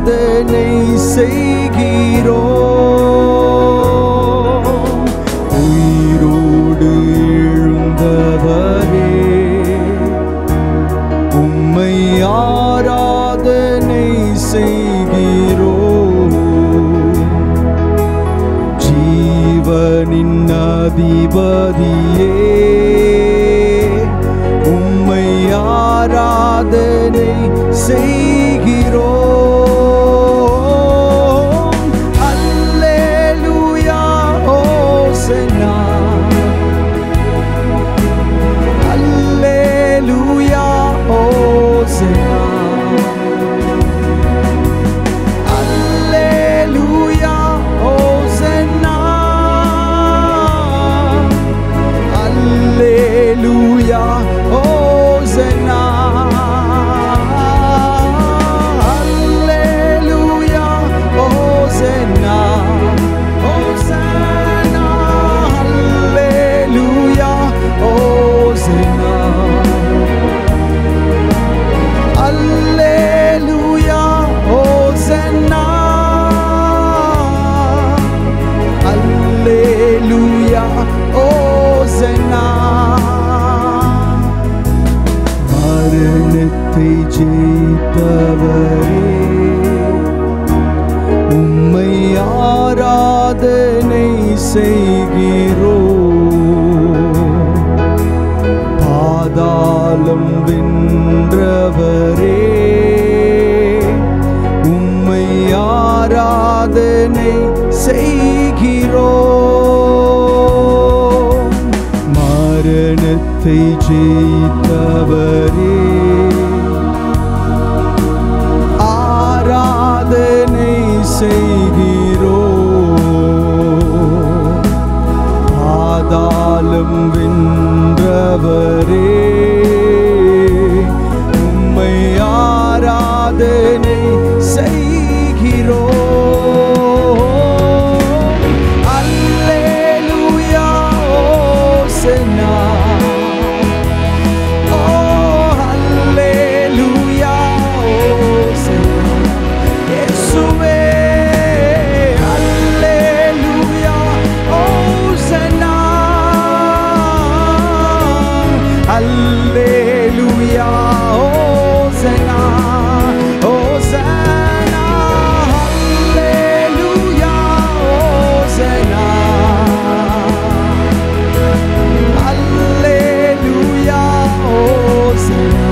ஆராதனை செய்கிறோ உயிரோடு எழுந்தவரே உம்மை ஆராதனை செய்கிறோ ஜீவனின் அதிபதியே உம்மை ஆராதனை செய்கிறோ அல்லேலூயா ஓசனா அல்லேலூயா ஓசனா அல்லேலூயா ஓசனா அல்லேலூயா ஓசனா அல்லேலூயா ஓசனா ஓசனா அல்லேலூயா ஓசனா அல்லேலூயா ஓசன்னா அல்லேலூயா ஓசன்னா மரணத்தை ஜெயித்தவரே உம்மை ஆராதனை செய்கிறோ பாதாளம் வென்றவரே உம்மை ஆராதனை செய்கிறோ மரணத்தை ஜெயித்தவரே ஆராதனை செய்கிறோ பாதாளம் வென்றவரே உம்மை ஆராதனை செய்கிறோ அல்லேலூயா ஓசனா ஓ அல்லேலூயா ஓசனா இயேசுவே அல்லேலூயா ஓசனா அல்லேலூயா ஓசனா ஓசனா அல்லேலூயா ஓசனா அல்லேலூயா ஓசனா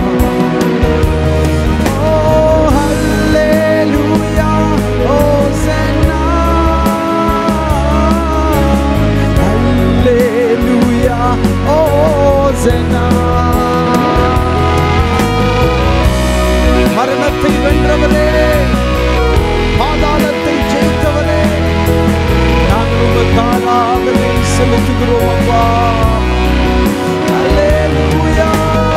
Oh, hallelujah, Hosanna. Hallelujah, Hosanna. மரணத்தை வென்றவரே பாதாளத்தை ஜெயித்தவரே நாங்கள் உமக்கு ஆராதனை செலுத்துகிறோம் அப்பா Hallelujah.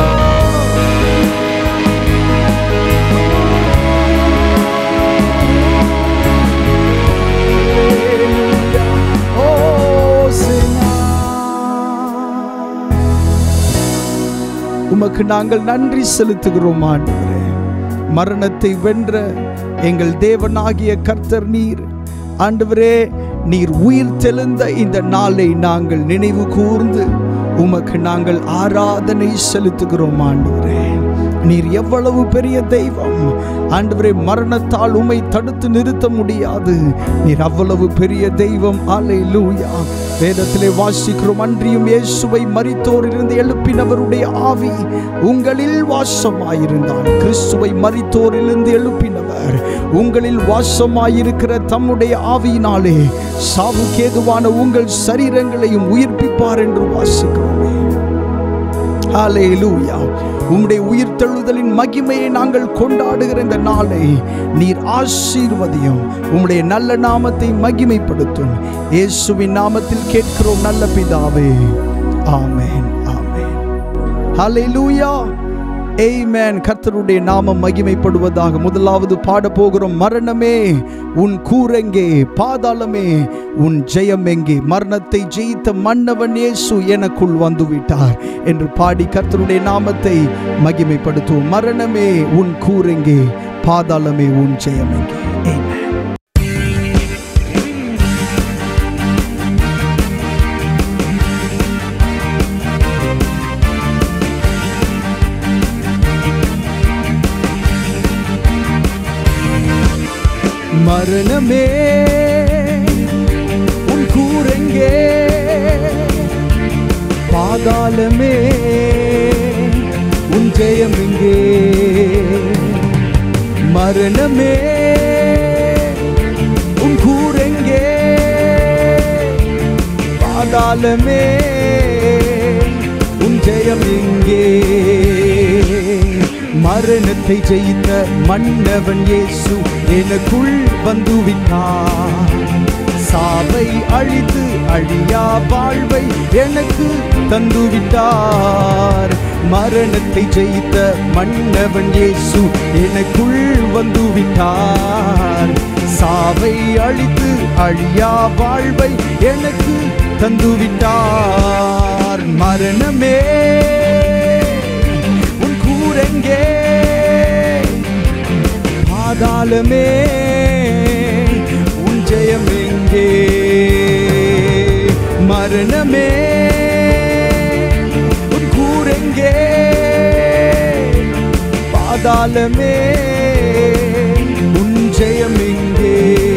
உமக்கு நாங்கள் நன்றி செலுத்துகிறோம் ஆண்டவரே மரணத்தை வென்ற எங்கள் தேவனாகிய கர்த்தர் நீர் ஆண்டவரே நீர் உயிர் தெழுந்த இந்த நாளை நாங்கள் நினைவு கூர்ந்து உமக்கு நாங்கள் ஆராதனை செலுத்துகிறோம் ஆண்டவரே நீர் எவ்வளவு பெரிய தெய்வம் ஆண்டவரே மரணத்தால் உம்மை தடுத்து நிறுத்த முடியாது நீர் அவ்வளவு பெரிய தெய்வம் அல்லேலூயா வேதத்திலே வாசிக்கிறோம் அன்றியும் இயேசுவை மரித்தோரிலிருந்து எழுப்பினவருடைய ஆவி உங்களில் வாசமாயிருந்தார் கிறிஸ்துவை மரித்தோரிலிருந்து எழுப்பினவர் உங்களில் வாசமாயிருக்கிற தம்முடைய ஆவியினாலே சாவுக்கேதுவான உங்கள் சரீரங்களையும் உயிர்ப்பிப்பார் என்று வாசிக்கிறோமே ஹalleluya உம்முடைய உயிர்த்தெழுதலின் மகிமையை நாங்கள் கொண்டாடுகிற இந்த நாளை நீர் ஆசீர்வதியும் உம்முடைய நல்ல நாமத்தை மகிமைப்படுத்தும் இயேசுவின் நாமத்தில் கேட்கிறோம் நல்ல பிதாவே ஆமென் ஆமென் ஹalleluya Amen கர்த்தருடைய நாமம் மகிமைப்படுவதாக முதலாவது பாட போகிறோம் மரணமே உன் கூரெங்கே பாதாளமே உன் ஜெயம் எங்கே மரணத்தை ஜெயித்த மன்னவன் இயேசு எனக்குள் வந்து விட்டார் என்று பாடி கர்த்தருடைய நாமத்தை மகிமைப்படுத்துவோம் மரணமே உன் கூரெங்கே பாதாளமே உன் ஜெயம் எங்கே Amen. மரணமே உன் கூரெங்கே பாதாளமே உன் ஜெயம் எங்கே மரணமே உன் கூரெங்கே பாதாளமே உன் ஜெயம் எங்கே மரணத்தை ஜெயித்த மன்னவன் இயேசு எனக்குள் வந்து விட்டார் சாவை அழித்து அழியா வாழ்வை எனக்கு தந்து விட்டார் மரணத்தை ஜெயித்த மன்னவன் இயேசு எனக்குள் வந்து விட்டார் சாவை அழித்து அழியா வாழ்வை எனக்கு தந்து விட்டார் மரணமே உன் கூரெங்கே பாதாளமே உன் ஜெயம் எங்கே மரணமே உன் கூரெங்கே பாதாளமே உன் ஜெயம் எங்கே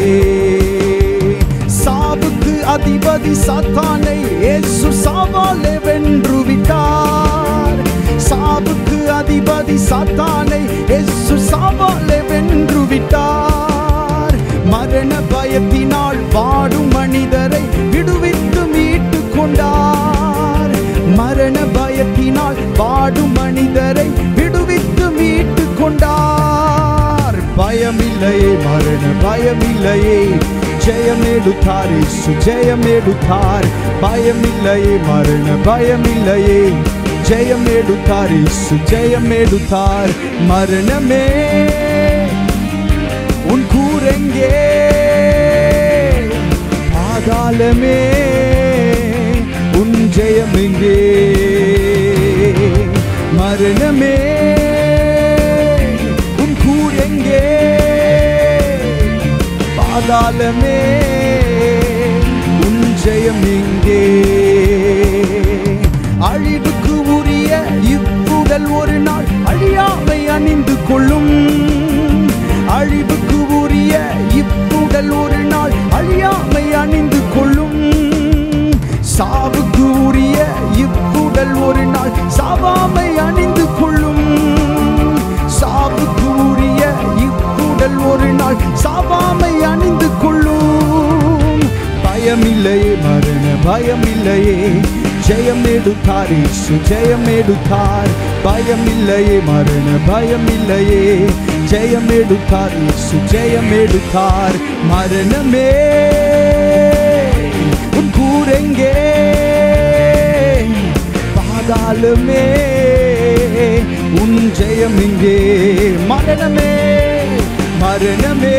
சாவுக்கு அதிபதி சாத்தானை இயேசு சாவாலே வென்று விட்டார் சாவுக்கு அதிபதி சாத்தானை இயேசு சாவாலே வென்று விட்டார் மரண பயத்தினால் வாடும் மனிதரை விடுவித்து மீட்டு கொண்டார் மரண பயத்தினால் வாடும் மனிதரை விடுவித்து மீட்டு கொண்டார் பயமில்லையே மரண பயமில்லையே ஜெயம் எடுத்தார் இயேசு ஜெயம் எடுத்தார் பயமில்லையே மரண பயமில்லையே ஜெயம் எடுத்தார் இயேசு ஜெயம் எடுத்தார் மரணமே உன் கூரெங்கே பாதாளமே உன் ஜெயம் எங்கே மரணமே உன் கூரெங்கே பாதாளமே உன் ஜெயம் எங்கே அழிவுக்கு உரிய இவ்வுடல் ஒரு நாள் அழியாமை அணிந்து கொள்ளும் அழிவுக்கு உரிய இவ்வுடல் ஒரு நாள் அழியாமை அணிந்து கொள்ளும் சாவுக்கு உரிய இவ்வுடல் ஒரு நாள் சாவாமை அணிந்து கொள்ளும் சாவுக்கு உரிய இவ்வுடல் ஒரு நாள் சாவாமை அணிந்து கொள்ளும் பயமில்லையே மரண பயமில்லையே ஜெயம் எடுத்தார் இயேசு ஜெயம் எடுத்தார் பயமில்லையே மரண பயமில்லையே ஜெயம் எடுத்தார் இயேசு ஜெயம் எடுத்தார் மரணமே உன் கூரெங்கே பாதாளமே உன் ஜெயம் இங்கே மரணமே மரணமே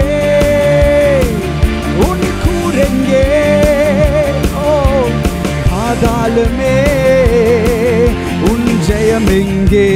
உன் கூரெங்கே ஓ பாதாளமே உன் ஜெயம் எங்கே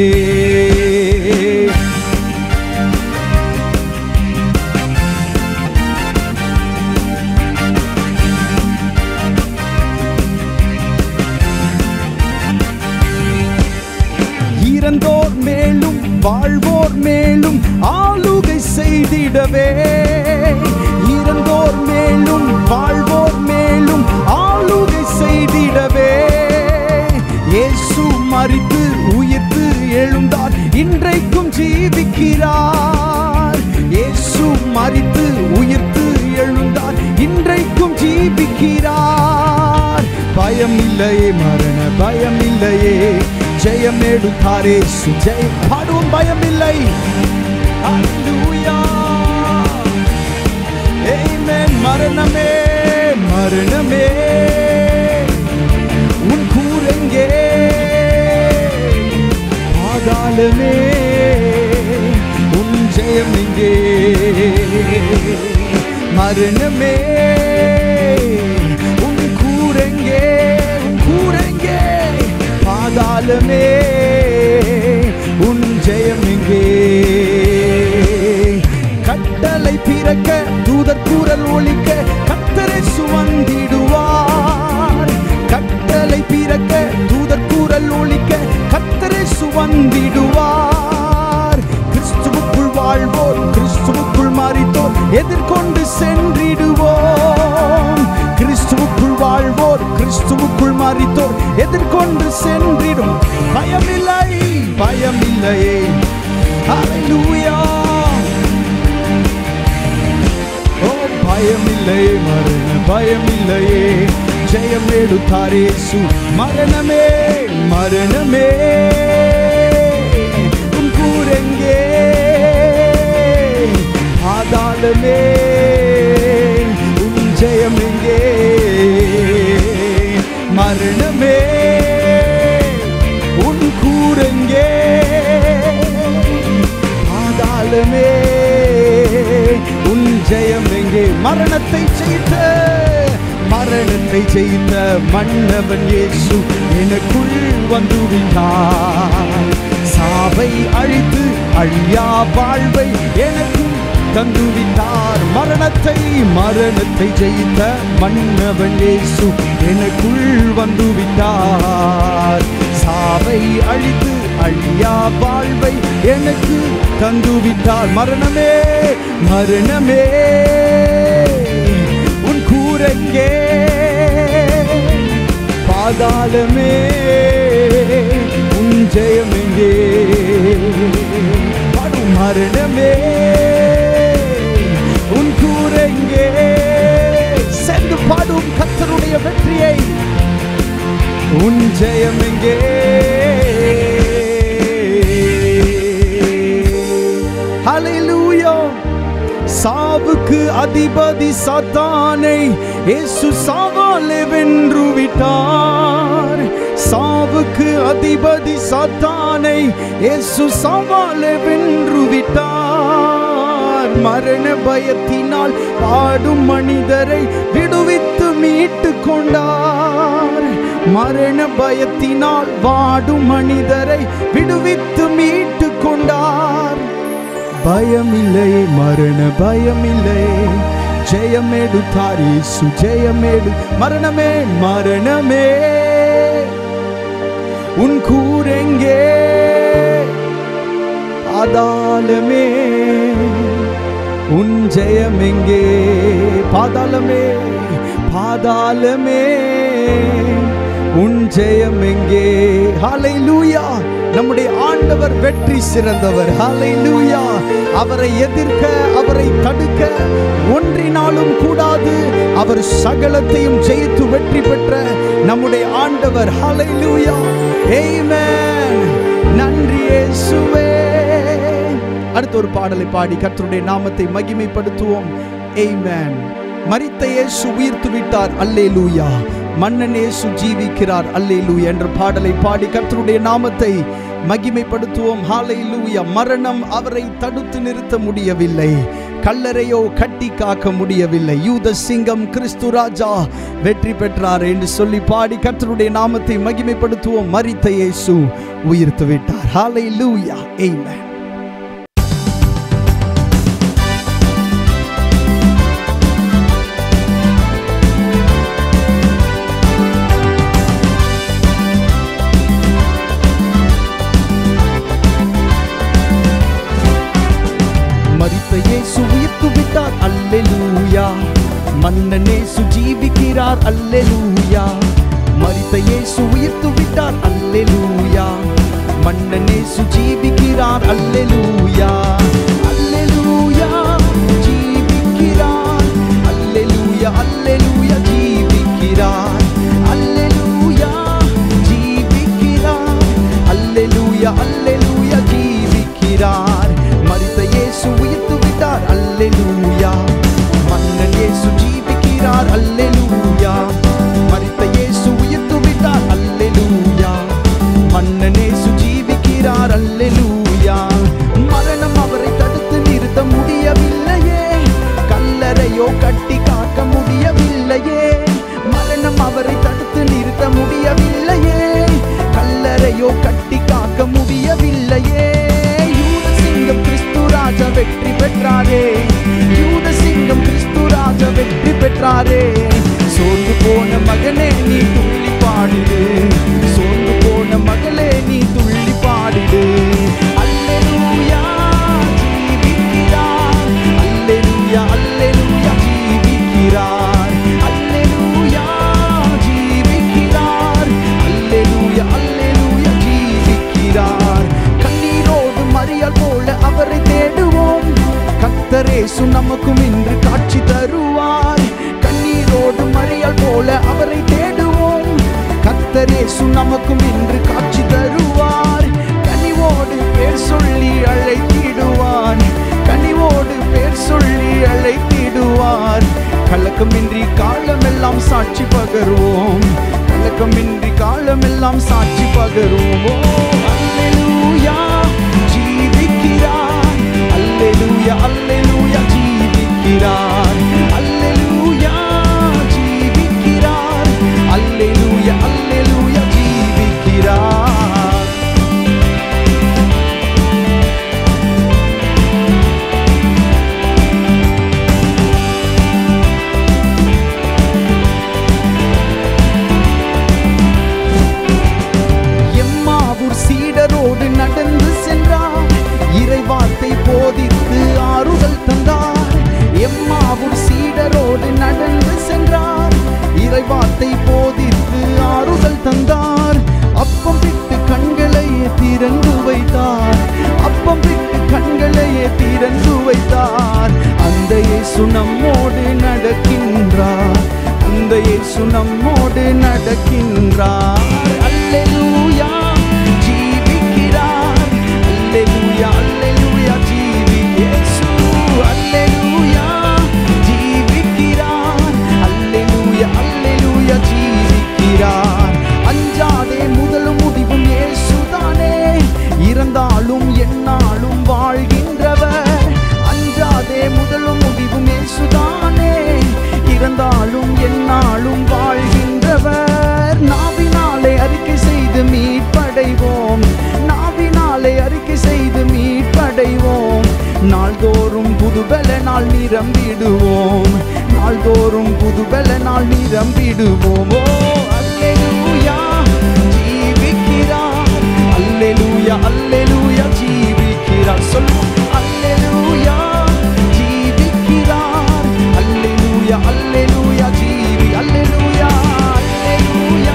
இறந்தோர் மேலும் வாழ்வோர் மேலும் ஆளுகை செய்திடவே இறந்தோர் மேலும் வாழ்வோர் மேலும் ஆளுகை செய்திடவே இயேசு மரித்து உயிர்த்து எழுந்தார் இன்றைக்கும் ஜீவிக்கிறார் இயேசு மரித்து உயிர்த்து எழுந்தார் இன்றைக்கும் ஜீவிக்கிறார் பயமில்லையே மரண பயமில்லையே ஜெயம் எடுத்தாரே சுஜெய் பாடுவோம் பயமில்லை Hallelujah. Amen. மரணமே மரணமே உன் கூரெங்கே பாதாளமே உன் ஜெயம் எங்கே மரணமே உன் கூரெங்கே உன் கூரெங்கே பாதாளமே உன் ஜெயம் எங்கே மறித்தோர் எதிர்கொண்டு சென்றிடும் பயமில்லை பயமில்லையே ஹalleluya ஓ பயமில்லை மரண பயமில்லையே ஜெயம் எடுத்தாரேசு மரணமே மரணமே உன் கூரெங்கே ஆதாளமே உன் ஜெயம் எங்கே மரணமே உன் கூரெங்கே ஆதாளமே உன் ஜெயம் எங்கே மரணத்தை ஜெயித்த மரணத்தை ஜெயித்த மன்னவன் இயேசு எனக்குள் வந்து விட்டார் சாவை அழித்து அழியா வாழ்வை எனக்கு தந்து விட்டார் மரணத்தை மரணத்தை ஜெயித்த மன்னவன் இயேசு எனக்குள் வந்து விட்டார் சாவை அழித்து அழியா வாழ்வை எனக்கு தந்து விட்டார் மரணமே மரணமே உன் கூரெங்கே பாதாளமே உன் ஜெயம் எங்கே பாடும் மரணமே உன் கூரெங்கே சென்று பாடும் கத்தருடைய வெற்றியை உன் ஜெயம் எங்கே ஹalleluya சாவுக்கு அதிபதி சாத்தானை இயேசு சாவாலே வென்று விட்டார் சாவுக்கு அதிபதி சாத்தானை இயேசு சாவாலே வென்று விட்டார் மரண பயத்தினால் பாடும் மனிதரை விடுவித்து மீட்டு கொண்டார் மரண பயத்தினால் வாடும் மனிதரை விடுவித்து மீட்டு கொண்டார் பயமில்லை மரண பயமில்லை ஜெயமெடுத்தார் இயேசு ஜெயமெடு மரணமே மரணமே உன் கூரெங்கே பாதாளமே உன் ஜெயமெங்கே பாதாளமே பாதாளமே உன் ஜெயமெங்கே ஹalleluya நம்முடைய ஆண்டவர் வெற்றி சிறந்தவர் ஹalleluya அவரை எதிர்க்க அவரை தடுக்க ஒன்றினாலும் கூடாது அவர் சகலத்தையும் ஜெயித்து வெற்றி பெற்ற நம்முடைய ஆண்டவர் ஹalleluya ஆமென் நன்றி இயேசுவே அடுத்த ஒரு பாடலை பாடி கர்த்தருடைய நாமத்தை மகிமைப்படுத்துவோம் ஆமென் மரித்த இயேசு உயிர்த்து விட்டார் அல்லேலூயா மன்னன் இயேசு ஜீவிக்கிறார் அல்லேலூயா என்ற பாடலை பாடி கர்த்தருடைய நாமத்தை மகிமைப்படுத்துவோம் ஹalleluya மரணம் அவரை தடுத்து நிறுத்த முடியவில்லை கல்லறையோ கட்டி காக்க முடியவில்லை யூத சிங்கம் கிறிஸ்து ராஜா வெற்றி பெற்றார் என்று சொல்லி பாடி கர்த்தருடைய நாமத்தை மகிமைப்படுத்துவோம் மரித்த இயேசு உயிர்த்து விட்டார் ஹalleluya ஆமென் மரித்த இயேசு உயிர்த்து விட்டார் அல்லேலூயா மன்னன் இயேசு ஜீவிக்கிறார் அல்லேலூயா மரித்த இயேசு உயிர்த்து விட்டார் அல்லேலூயா மன்னன் இயேசு ஜீவிக்கிறார் அல்லேலூயா அல்லேலூயா ஜீவிக்கிறார் அல்லேலூயா அல்லேலூயா ஜீவிக்கிறார் அல்லேலூயா ஜீவிக்கிறார் அல்லேலூயா அல்லேலூயா ஜீவிக்கிறார் மரித்த இயேசு உயிர்த்து விட்டார் அல்லேலூயா மன்னன் இயேசு ஜீவிக்கிறார் அல்லேலூயா மரித்த இயேசு உயிர்த்து விட்டார் அல்லேலூயா மன்னன் இயேசு ஜீவிக்கிறார் அல்லேலூயா மரணம் அவரை தடுத்து நிறுத்த முடியவில்லையே கல்லறையோ கட்டி காக்க முடியவில்லையே மரணம் அவரை தடுத்து நிறுத்த முடியவில்லையே கல்லறையோ கட்டி காக்க முடியவில்லையே யூத சிங்கம் கிறிஸ்து ராஜா வெற்றி பெற்றாரே யூத சிங்கம் கிறிஸ்து ராஜா வெற்றி பெற்றாரே சோர்ந்து போன மகனே நீ துள்ளி பாடிடு சோர்ந்து போன மகளே நீ துள்ளி பாடிடு அல்லேலூயா ஜீவிக்கிறார் அல்லேலூயா அல்லேலூயா ஜீவிக்கிறார் அல்லேலூயா ஜீவிக்கிறார் கத்தரேசு நமக்கும் இன்று காட்சி தருவார் கண்ணீரோடு மழையால் போல அவரை தேடுவோம் கத்தரேசு நமக்கும் இன்று காட்சி தருவார் கனிவோடு பேர் சொல்லி அழைத்திடுவார் கனிவோடு பேர் சொல்லி அழைத்திடுவார் கலக்கமின்றி காலமெல்லாம் சாட்சி பகருவோம் கலக்கமின்றி காலமெல்லாம் சாட்சி பகருவோம் அல்லேலூயா ஜீவிக்கிறார் அல்லேலூயா அல்லேலூயா ஜீவிக்கிறார் அல்லேலூயா ஜீவிக்கிறார் அல்லேலூயா அல்லேலூயா ஜீவிக்கிறார் எம்மாவூர் சீடரோடு நடந்து சென்றார் இறைவார்த்தை போதித்து ஆறுதல் தந்தார் எம்மாவூர் சீடரோடு நடந்து சென்றார் இறைவார்த்தை போதித்து ஆறுதல் தந்தார் அப்பம் விட்டு கண்களையே திறந்து வைத்தார் அப்பம் விட்டு கண்களையே திறந்து வைத்தார் அந்த இயேசு நம்மோடு நடக்கின்றார் அந்த இயேசு நம்மோடு நடக்கின்றார் அல்லேலூயா ஜீவிக்கிறார் அல்லேலூயா அல்லேலூயா ஜீவி இயேசு அல்லேலூயா ஜீவிக்கிறார் அல்லேலூயா அல்லேலூயா ஜீவிக்கிறார் அஞ்சாதே முதலும் முடிவும் இயேசுதானே இறந்தாலும் என்னாலும் வாழ்கின்றவர் அஞ்சாதே முதலும் முடிவும் இயேசுதானே இறந்தாலும் என்னாலும் வாழ்கின்றவர் நாவினாலே அறிக்கை செய்து மீட்படைவோம் நாவினாலே அறிக்கை செய்து மீட்படைவோம் நாள்தோறும் புதுபல நாள் நிரம்பிடுவோம் நாள்தோறும் புதுபல நாள் நிரம்பிடுவோம் ஓ அல்லேலூயா ஜீவிக்கிறார் அல்லேலூயா அல்லேலூயா ஜீவிக்கிறார் சொல்லுவோம் அல்லேலூயா ஜீவிக்கிறார் அல்லேலூயா அல்லேலூயா ஜீவி அல்லேலூயா அல்லேலூயா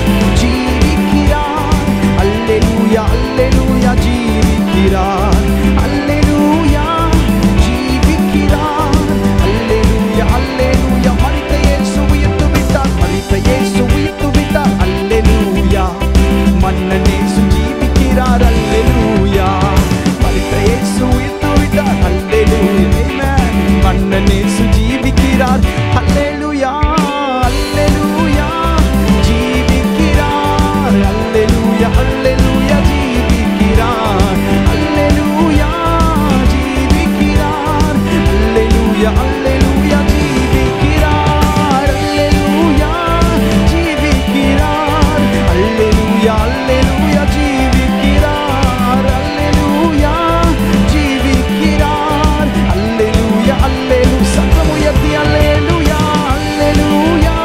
ஜீவிக்கிறார் அல்லேலூயா அல்லேலூயா ஜீவிக்கிறார் அல்லேலூயா ஜீவிக்கிறார் அல்லேலூயா அல்லேலூயா மரித்த இயேசு உயிர்த்து விட்டார் மரித்த இயேசு உயிர்த்து விட்டார் அல்லேலூயா மன்னன் இயேசு ஜீவிக்கிறார் அல்லேலூயா மரித்த இயேசு உயிர்த்து விட்டார் அல்லேலூயா Amen. மன்னன் இயேசு ஜீவிக்கிறார் அல்லேலூயா அல்லேலூயா ஜீவிக்கிறார் அல்லேலூயா அல்லேலூயா ஜீவிக்கிறார் அல்லேலூயா ஜீவிக்கிறார் அல்லேலூயா அல்லேலூயா ஜீவிக்கிறார் அல்லேலூயா ஜீவிக்கிறார் அல்லேலூயா அல்லேலூயா ஜீவிக்கிறார் அல்லேலூயா ஜீவிக்கிறார் அல்லேலூயா அல்லேலூயா சத்தம் உயர்த்தி அல்லேலூயா அல்லேலூயா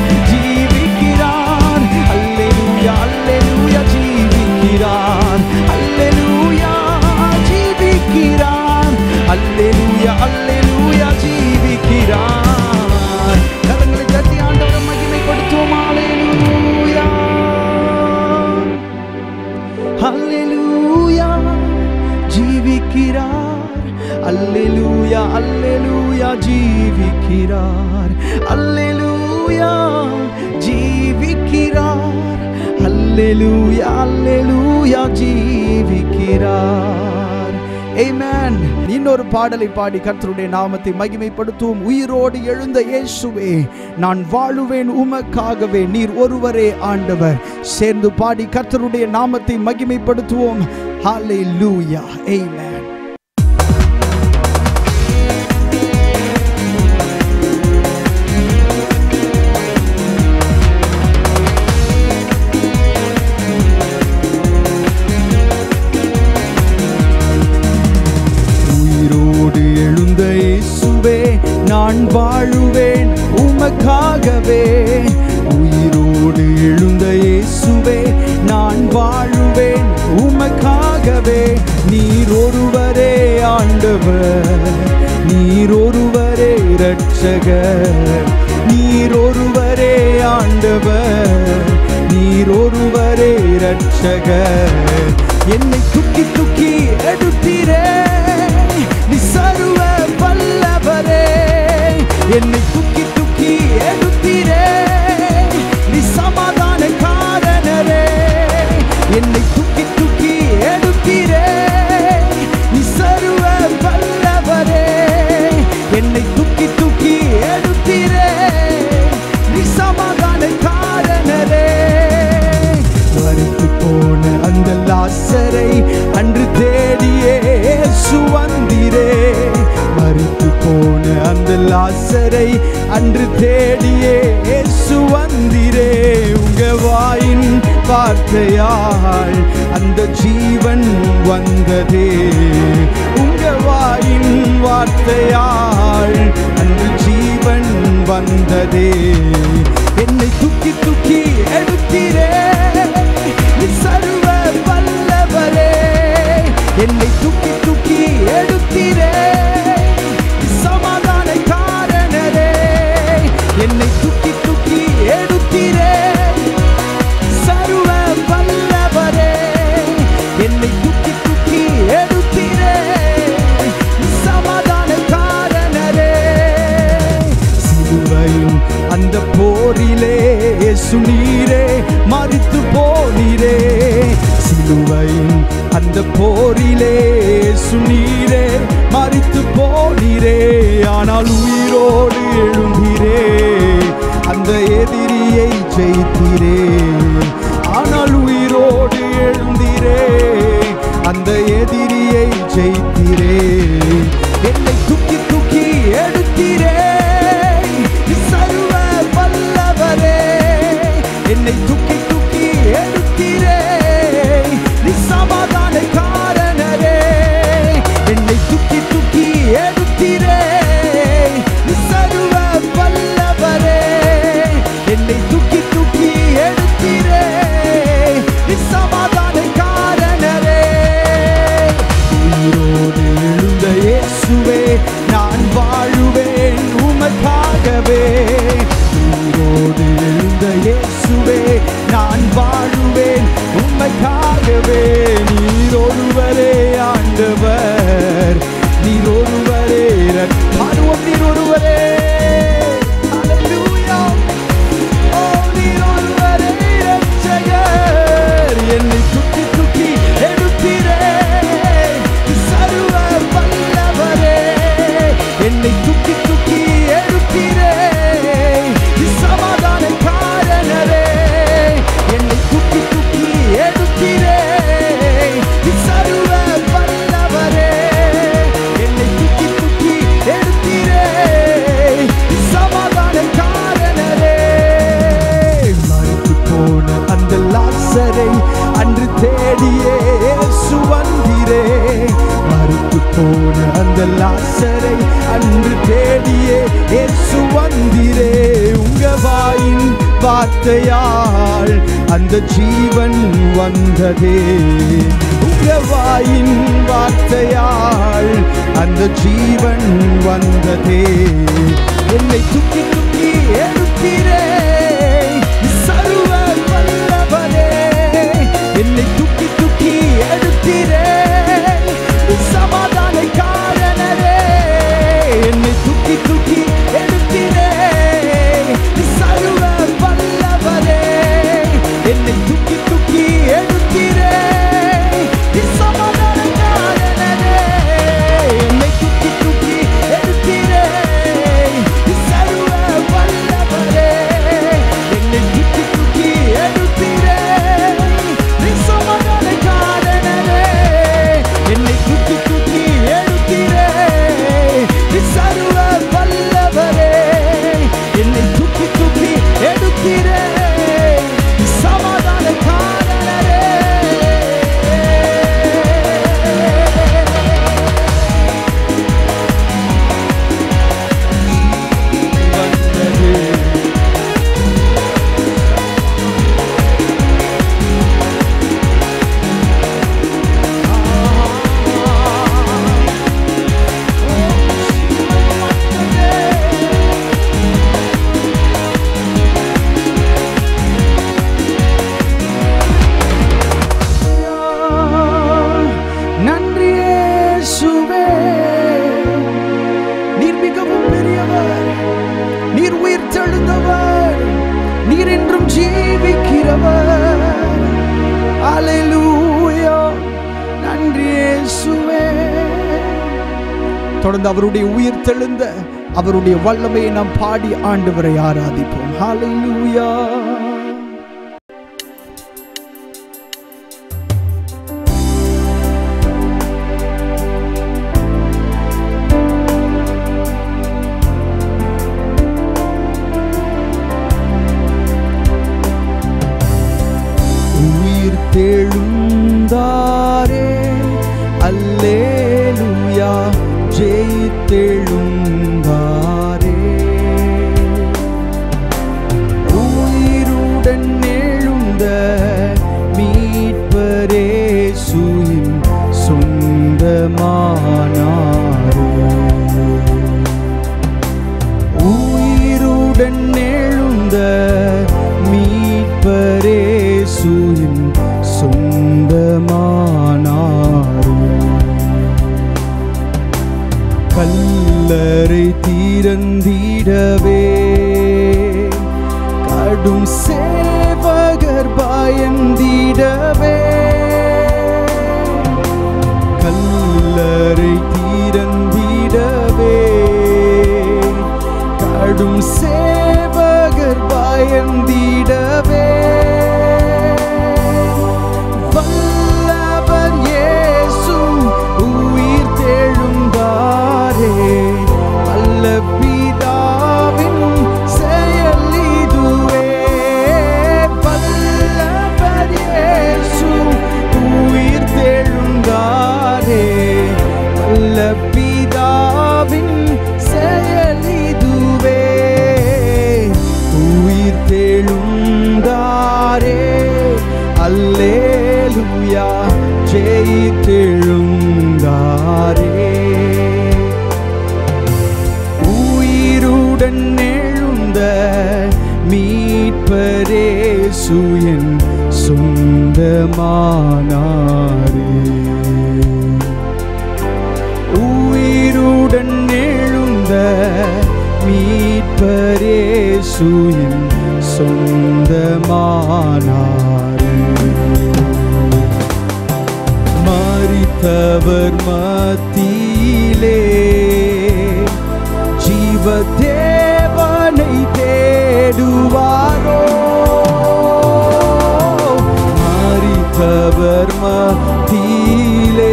ஜீவிக்கிறார் அல்லேலூயா அல்லேலூயா ஜீவிக்கிறார் அல்லேலூயா ஜீவிக்கிறார் அல்லேலூயா அல்லேலூயா ஜீவிக்கிறார் கரங்களை தட்டி ஆண்டவரை மகிமைப்படுத்துவோம் அல்லேலூயா அல்லேலூயா ஜீவிக்கிறார் அல்லேலூயா அல்லேலூயா ஜீவிக்கிறார் அல்லேலூயா ஜீவிக்கிறார் அல்லேலூயா அல்லேலூயா ஜீவிக்கிறார் Amen. இன்னொரு பாடலை பாடி கர்த்தருடைய நாமத்தை மகிமைப்படுத்துவோம் உயிரோடு எழுந்த இயேசுவே நான் வாழுவேன் உமக்காகவே நீர் ஒருவரே ஆண்டவர் சேர்ந்து பாடி கர்த்தருடைய நாமத்தை மகிமைப்படுத்துவோம் ஹalleluya amen உயிரோடு எழுந்த இயேசுவே நான் வாழுவேன் உமக்காகவே உயிரோடு எழுந்த இயேசுவே நான் வாழுவேன் உமக்காகவே நீர் ஒருவரே ஆண்டவர் நீர் ஒருவரே இரட்சகர் நீர் ஒருவரே ஆண்டவர் நீர் ஒருவரே இரட்சகர் என்னை துக்கி துக்கி எடுத்தீரே நீ சர்வ என்னை தூக்கி தூக்கி எடுத்தீரே நீ சமாதான காரணரே என்னை தூக்கி தூக்கி எடுத்தீரே நீ சர்வ வல்லவரே என்னை தூக்கி தூக்கி எடுத்தீரே நீ சமாதான காரணரே மறித்து போன அந்த லாசரை அன்று தேடியே சுவந்திரே மறித்து போன அந்த லாசரை அன்று தேடியே சுவந்திரே உங்க வாயின் வார்த்தையால் அந்த ஜீவன் வந்ததே உங்க வாயின் வார்த்தையால் அன்று ஜீவன் வந்ததே என்னை தூக்கி தூக்கி எடுத்தீரே நீ சர்வ வல்லவரே என்னை தூக்கி தூக்கி எடுத்தீரே நீ சமாதான காரணரே என்னை தூக்கி தூக்கி எடுத்தீரே சர்வ வல்லவரே என்னை தூக்கி தூக்கி எடுத்தீரே நீ சமாதான காரணரே சிலுவையும் அந்த போரிலே சுனீரே மறித்து போனீரே சிலுவையும் அந்த போரிலே சுனீரே மறித்து போனீரே ஆனால் உயிரோடு எழுந்தீரே அந்த எதிரியை ஜெயித்தீரே ஆனால் உயிரோடு எழுந்தீரே அந்த எதிரியை ஜெயித்தீரே என்னை தூக்கி தூக்கி எடுத்தீரே நீ சர்வ வல்லவரே என்னை தூக்கி தூக்கி எடுத்தீரே நீ சமாதான காரணரே என்னை தூக்கி தூக்கி எடுத்தீரே நீ சர்வ வல்லவரே என்னை தூக்கி தூக்கி எடுத்தீரே நீ சமாதான காரணரே உயிரோடு எழுந்த இயேசுவே நான் வாழுவேன் உமக்காகவே உயிரோடு எழுந்த இயேசுவே நான் வாழுவேன் உமக்காகவே நீர் ஒருவரே ஆண்டவர் நீர் ஒருவரே ரட்ச- பாடுவோம் நீர் ஒருவரே Hallelujah. ஓ, நீர் ஒருவரே இரட்சகர். என்னை தூக்கி தூக்கி எடுத்தீரே. சர்வ வல்லவரே. என்னை தூக்கி தூக்கி எடுத்தீரே. சமாதான காரணரே. என்னை தூக்கி தூக்கி எடுத்தீரே. சர்வ வல்லவரே. என்னை தூக்கி தூக்கி எடுத்தீரே. சமாதான காரணரே மறித்து போன அந்த லாசரை அன்று தேடியே சுவந்திரே மறித்து போன அந்த லாசரை அன்று தேடியே சுவந்திரே உங்க வாயின் வார்த்தையால் அந்த ஜீவன் வந்ததே உங்க வாயின் வார்த்தையால் அந்த ஜீவன் வந்ததே என்னை தூக்கி தூக்கி எடுத்தீரே சர்வ வல்லவரே என்னை தூக்கி தூக்கி எடுத்தீரே சமாதான காரணரே என்னை தூக்கி தூக்கி எடுத்தீரே சர்வ வல்லவரே என்னை தூக்கி தூக்கி எடுத்தீரே சமாதான காரணரே என்னை தூக்கி தூக்கி எடுத்தீரே சர்வ வல்லவரே என்னை தூக்கி தூக்கி எடுத்தீரே சமாதான காரணரே என்னை தூக்கி தூக்கி நீர் என்றும் ஜீவிக்கிறவர் அல்லேலூயா நன்றி இயேசுவே தொடர்ந்து அவருடைய உயிர் தெழுந்த அவருடைய வல்லமையை நாம் பாடி ஆண்டவரை ஆராதிப்போம் ஹalleluya உயிர் தெழுந்தாரே அல்லேலூயா ஜெயித்தெழுந்தாரே உயிருடன் எழுந்த மீட்பரே சுயின் சொந்தமானாரே உயிருடன் எழுந்த மீட்பரே சுயின் சொந்தமானாரே கல்லறை தீரந்திடவே கடும் சேவகர் பயந்திடவே கல்லறை தீரந்திடவே கடும் சேவகர் பயந்திடவே வல்லவர் இயேசு உயிர் தெழுந்தாரே அல்ல பிதாவின் செயல் இதுவே வல்லவர் இயேசு உயிர் தெழுந்தாரே அல்ல பிதாவின் செயல் இதுவே உயிர் தெழுந்தாரே அல்லேலூயா ஜெயித்தெழுந்தாரே உயிருடன் எழுந்த மீட்பரே சுயன் சொந்தமானாரே உயிருடன் எழுந்த மீட்பரே சுயன் சொந்தமானாரே மறித்தவர் மத்தியிலே ஜீவ தேவனை தேடுவாரோ மறித்தவர் மத்தியிலே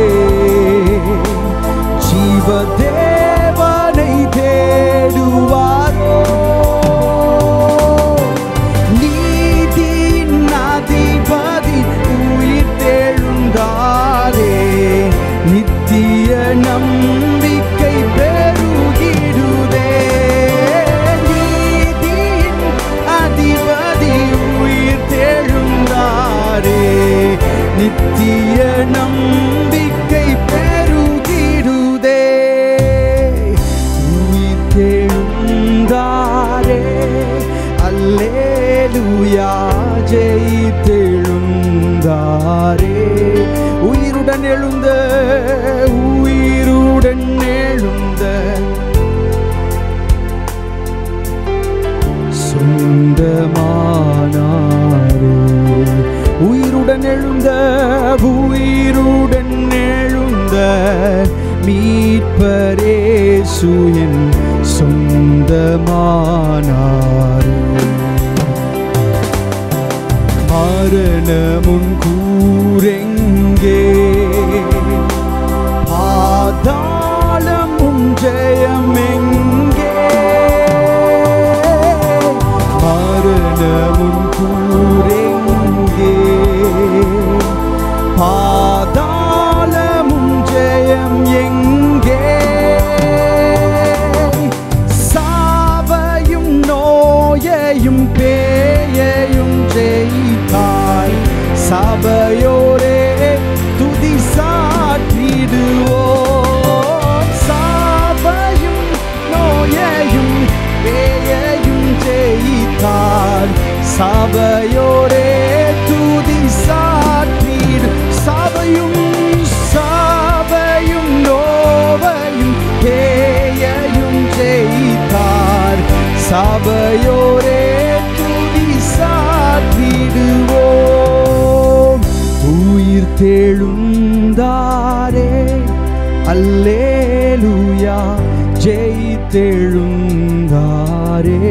ஜீவ தேவனை தேடுவாரோ நீதியின் அதிபதி உயிர் தெழுந்தாரே நித்திய நம்பிக்கை பெருகிடுதே நீதியின் அதிபதி உயிர் தெழுந்தாரே நித்திய நம்பிக்கை பெருகிடுதே உயிர் தெழுந்தாரே அல்லேலூயா ஜெயித்தெழுந்தாரே உயிருடன் எழுந்த உயிருடன் எழுந்த சொந்தமானாரே உயிருடன் எழுந்த உயிருடன் எழுந்த மீட்பரே சுயன் சொந்தமானாரே மரணமுன் கூரெங்கே பாதாளமும் ஜெயமெங்கே மரணமுன் கூரெங்கே பாதாளமும் ஜெயம் எங்கே சாவையும் நோயையும் பேயையும் ஜெயித்தாய் சபையோரே துதி சாற்றிடுவோம் சாவையும் நோயையும் பேயையும் ஜெயித்தார் சபையோரே துதி சாற்றிடு சபையும் சாபையும் நோவையும் பேயையும் ஜெயித்தார் சபையோரே துதி உயிர் தெழுந்தாரே அல்லேலூயா ஜெயித்தெழுந்தாரே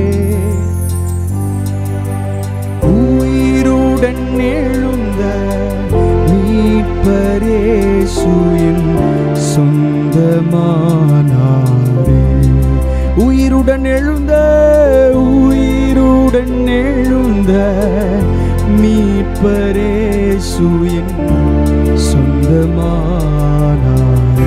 உயிருடன் எழுந்த மீட்பரேசுவின் சொந்தமானாரே உயிருடன் எழுந்த உயிருடன் எழுந்த மீட்பரேசுவின் சொந்தமானாரே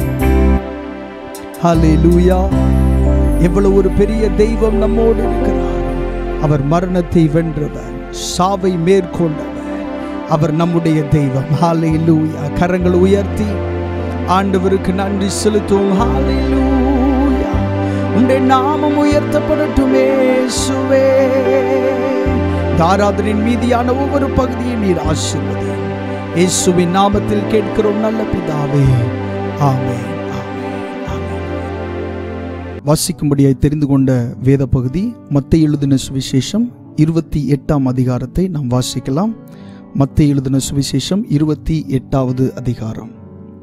ஹalleluya எவ்வளவு ஒரு பெரிய தெய்வம் நம்மோடு இருக்கிறார் அவர் மரணத்தை வென்றவர் சாவை மேற்கொண்டவர் அவர் நம்முடைய தெய்வம் ஹalleluya கரங்கள் உயர்த்தி ஆண்டவருக்கு நன்றி செலுத்துவோம் ஹalleluya உம்முடைய நாமம் உயர்த்தப்படட்டும் இயேசுவே தாராதரின் மீதியான ஒவ்வொரு பகுதியை நீர் ஆசீர்வதி இயேசுவின் நாமத்தில் கேட்கிறோம் நல்ல பிதாவே ஆமென் ஆமென் ஆமென் வாசிக்கும்படியாய் தெரிந்து கொண்ட வேத பகுதி மத்திய எழுதின சுவிசேஷம் இருபத்தி எட்டாம் அதிகாரத்தை நாம் வாசிக்கலாம் மத்திய எழுதின சுவிசேஷம் இருபத்தி எட்டாவது அதிகாரம்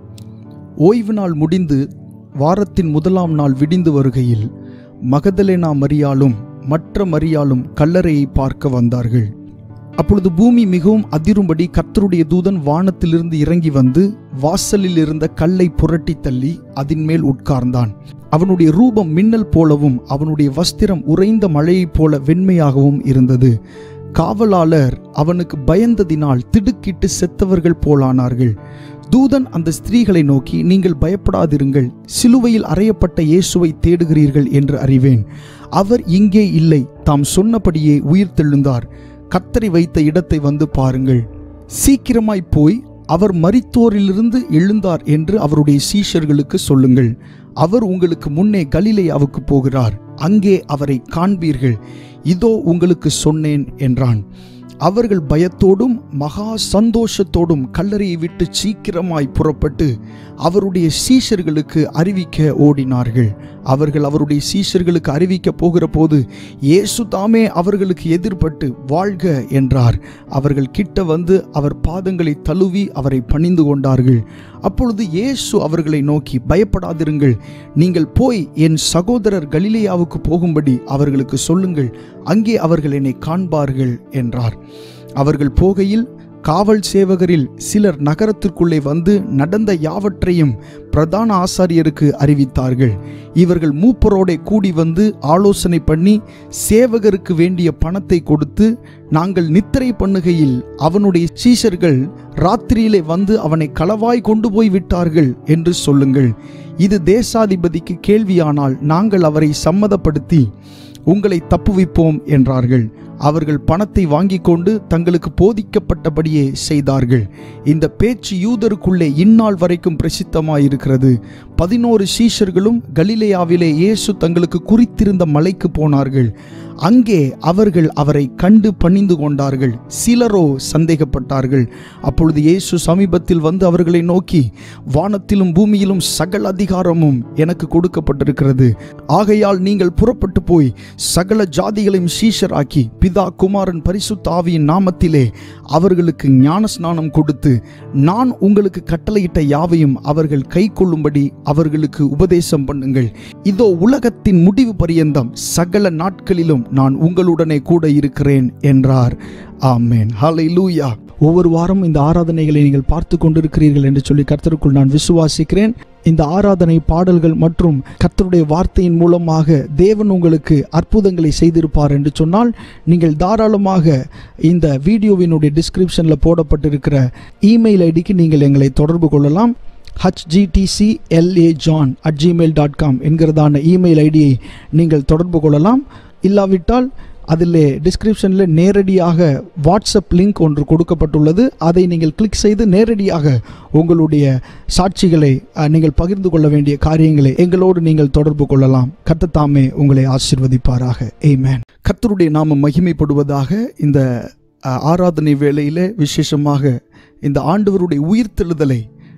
ஓய்வு நாள் முடிந்து வாரத்தின் முதலாம் நாள் விடிந்து வருகையில் மகதலேனா மரியாளும் மற்ற மரியாளும் கல்லறையை பார்க்க வந்தார்கள் அப்பொழுது பூமி மிகவும் அதிரும்படி கர்த்தருடைய தூதன் வானத்திலிருந்து இறங்கி வந்து வாசலில் இருந்த கல்லை புரட்டி தள்ளி அதன் மேல் உட்கார்ந்தான் அவனுடைய ரூபம் மின்னல் போலவும் அவனுடைய வஸ்திரம் உறைந்த மழையைப் போல வெண்மையாகவும் இருந்தது காவலாளர் அவனுக்கு பயந்ததினால் திடுக்கிட்டு செத்தவர்கள் போலானார்கள் தூதன் அந்த ஸ்திரீகளை நோக்கி நீங்கள் பயப்படாதிருங்கள் சிலுவையில் அறையப்பட்ட இயேசுவை தேடுகிறீர்கள் என்று அறிவேன் அவர் இங்கே இல்லை தாம் சொன்னபடியே உயிர் தெழுந்தார் கத்தரி வைத்த இடத்தை வந்து பாருங்கள் சீக்கிரமாய் போய் அவர் மரித்தோரிலிருந்து எழுந்தார் என்று அவருடைய சீஷர்களுக்கு சொல்லுங்கள் அவர் உங்களுக்கு முன்னே கலிலேயாவுக்கு போகிறார் அங்கே அவரை காண்பீர்கள் இதோ உங்களுக்கு சொன்னேன் என்றான் அவர்கள் பயத்தோடும் மகா சந்தோஷத்தோடும் கல்லறையை விட்டு சீக்கிரமாய் புறப்பட்டு அவருடைய சீஷர்களுக்கு அறிவிக்க ஓடினார்கள் அவர்கள் அவருடைய சீஷர்களுக்கு அறிவிக்க போகிற போது இயேசு தாமே அவர்களுக்கு எதிர்பட்டு வாழ்க என்றார் அவர்கள் கிட்ட வந்து அவர் பாதங்களை தழுவி அவரை பணிந்து கொண்டார்கள் அப்பொழுது இயேசு அவர்களை நோக்கி பயப்படாதிருங்கள் நீங்கள் போய் என் சகோதரர் கலிலேயாவுக்கு போகும்படி அவர்களுக்கு சொல்லுங்கள் அங்கே அவர்கள் என்னை காண்பார்கள் என்றார் அவர்கள் போகையில் காவல் சேவகரில் சிலர் நகரத்திற்குள்ளே வந்து நடந்த யாவற்றையும் பிரதான ஆசாரியருக்கு அறிவித்தார்கள் இவர்கள் மூப்பரோடே கூடி வந்து ஆலோசனை பண்ணி சேவகருக்கு வேண்டிய பணத்தை கொடுத்து நாங்கள் நித்திரை பண்ணுகையில் அவனுடைய சீஷர்கள் ராத்திரியிலே வந்து அவனை களவாய் கொண்டு போய் விட்டார்கள் என்று சொல்லுங்கள் இது தேசாதிபதிக்கு கேள்வியானால் நாங்கள் அவரை சம்மதப்படுத்தி உங்களை தப்புவிப்போம் என்றார்கள் அவர்கள் பணத்தை வாங்கி கொண்டு தங்களுக்கு போதிக்கப்பட்டபடியே செய்தார்கள் இந்த பேச்சு யூதருக்குள்ளே இந்நாள் வரைக்கும் பிரசித்தமாயிருக்கிறது பதினோரு சீஷர்களும் கலிலேயாவிலே இயேசு தங்களுக்கு குறித்திருந்த மலைக்கு போனார்கள் அங்கே அவர்கள் அவரை கண்டு பணிந்து கொண்டார்கள் சிலரோ சந்தேகப்பட்டார்கள் அப்பொழுது இயேசு சமீபத்தில் வந்து அவர்களை நோக்கி வானத்திலும் பூமியிலும் சகல அதிகாரமும் எனக்கு கொடுக்கப்பட்டிருக்கிறது ஆகையால் நீங்கள் புறப்பட்டு போய் சகல ஜாதிகளையும் சீஷராக்கி பிதா குமாரன் பரிசுத்த ஆவியின் நாமத்திலே அவர்களுக்கு ஞான ஸ்நானம் கொடுத்து நான் உங்களுக்கு கட்டளையிட்ட யாவையும் அவர்கள் கை கொள்ளும்படி அவர்களுக்கு உபதேசம் பண்ணுங்கள் இதோ உலகத்தின் முடிவு பரியந்தம் சகல நாட்களிலும் நான் உங்களுடனே கூட இருக்கிறேன் என்றார் ஆமேன் ஹalleluya ஒவ்வொரு வாரம் இந்த ஆராதனைகளை நீங்கள் பார்த்து கொண்டிருக்கிறீர்கள் என்று சொல்லி கர்த்தருக்குள் நான் விசுவாசிக்கிறேன் இந்த ஆராதனை பாடல்கள் மற்றும் கர்த்தருடைய வார்த்தையின் மூலமாக தேவன் உங்களுக்கு அற்புதங்களை செய்திருப்பார் என்று சொன்னால் நீங்கள் தாராளமாக இந்த வீடியோவினுடைய டிஸ்கிரிப்ஷனில் போடப்பட்டிருக்கிற இமெயில் ஐடிக்கு நீங்கள் எங்களை தொடர்பு கொள்ளலாம் HGTC LA John at Gmail dot com என்கிறதான இமெயில் ஐடியை நீங்கள் தொடர்பு கொள்ளலாம் இல்லாவிட்டால் அதில் டிஸ்கிரிப்ஷனில் நேரடியாக வாட்ஸ்அப் லிங்க் ஒன்று கொடுக்கப்பட்டுள்ளது அதை நீங்கள் கிளிக் செய்து நேரடியாக உங்களுடைய சாட்சிகளை அஹ், நீங்கள் பகிர்ந்து கொள்ள வேண்டிய காரியங்களை எங்களோடு நீங்கள் தொடர்பு கொள்ளலாம் கர்த்தத்தாமே உங்களை ஆசிர்வதிப்பாராக ஏமேன் கர்த்தருடைய நாமம் மகிமைப்படுவதாக இந்த அஹ், ஆராதனை வேளையிலே விசேஷமாக இந்த ஆண்டவருடைய உயிர்த்தெழுதலை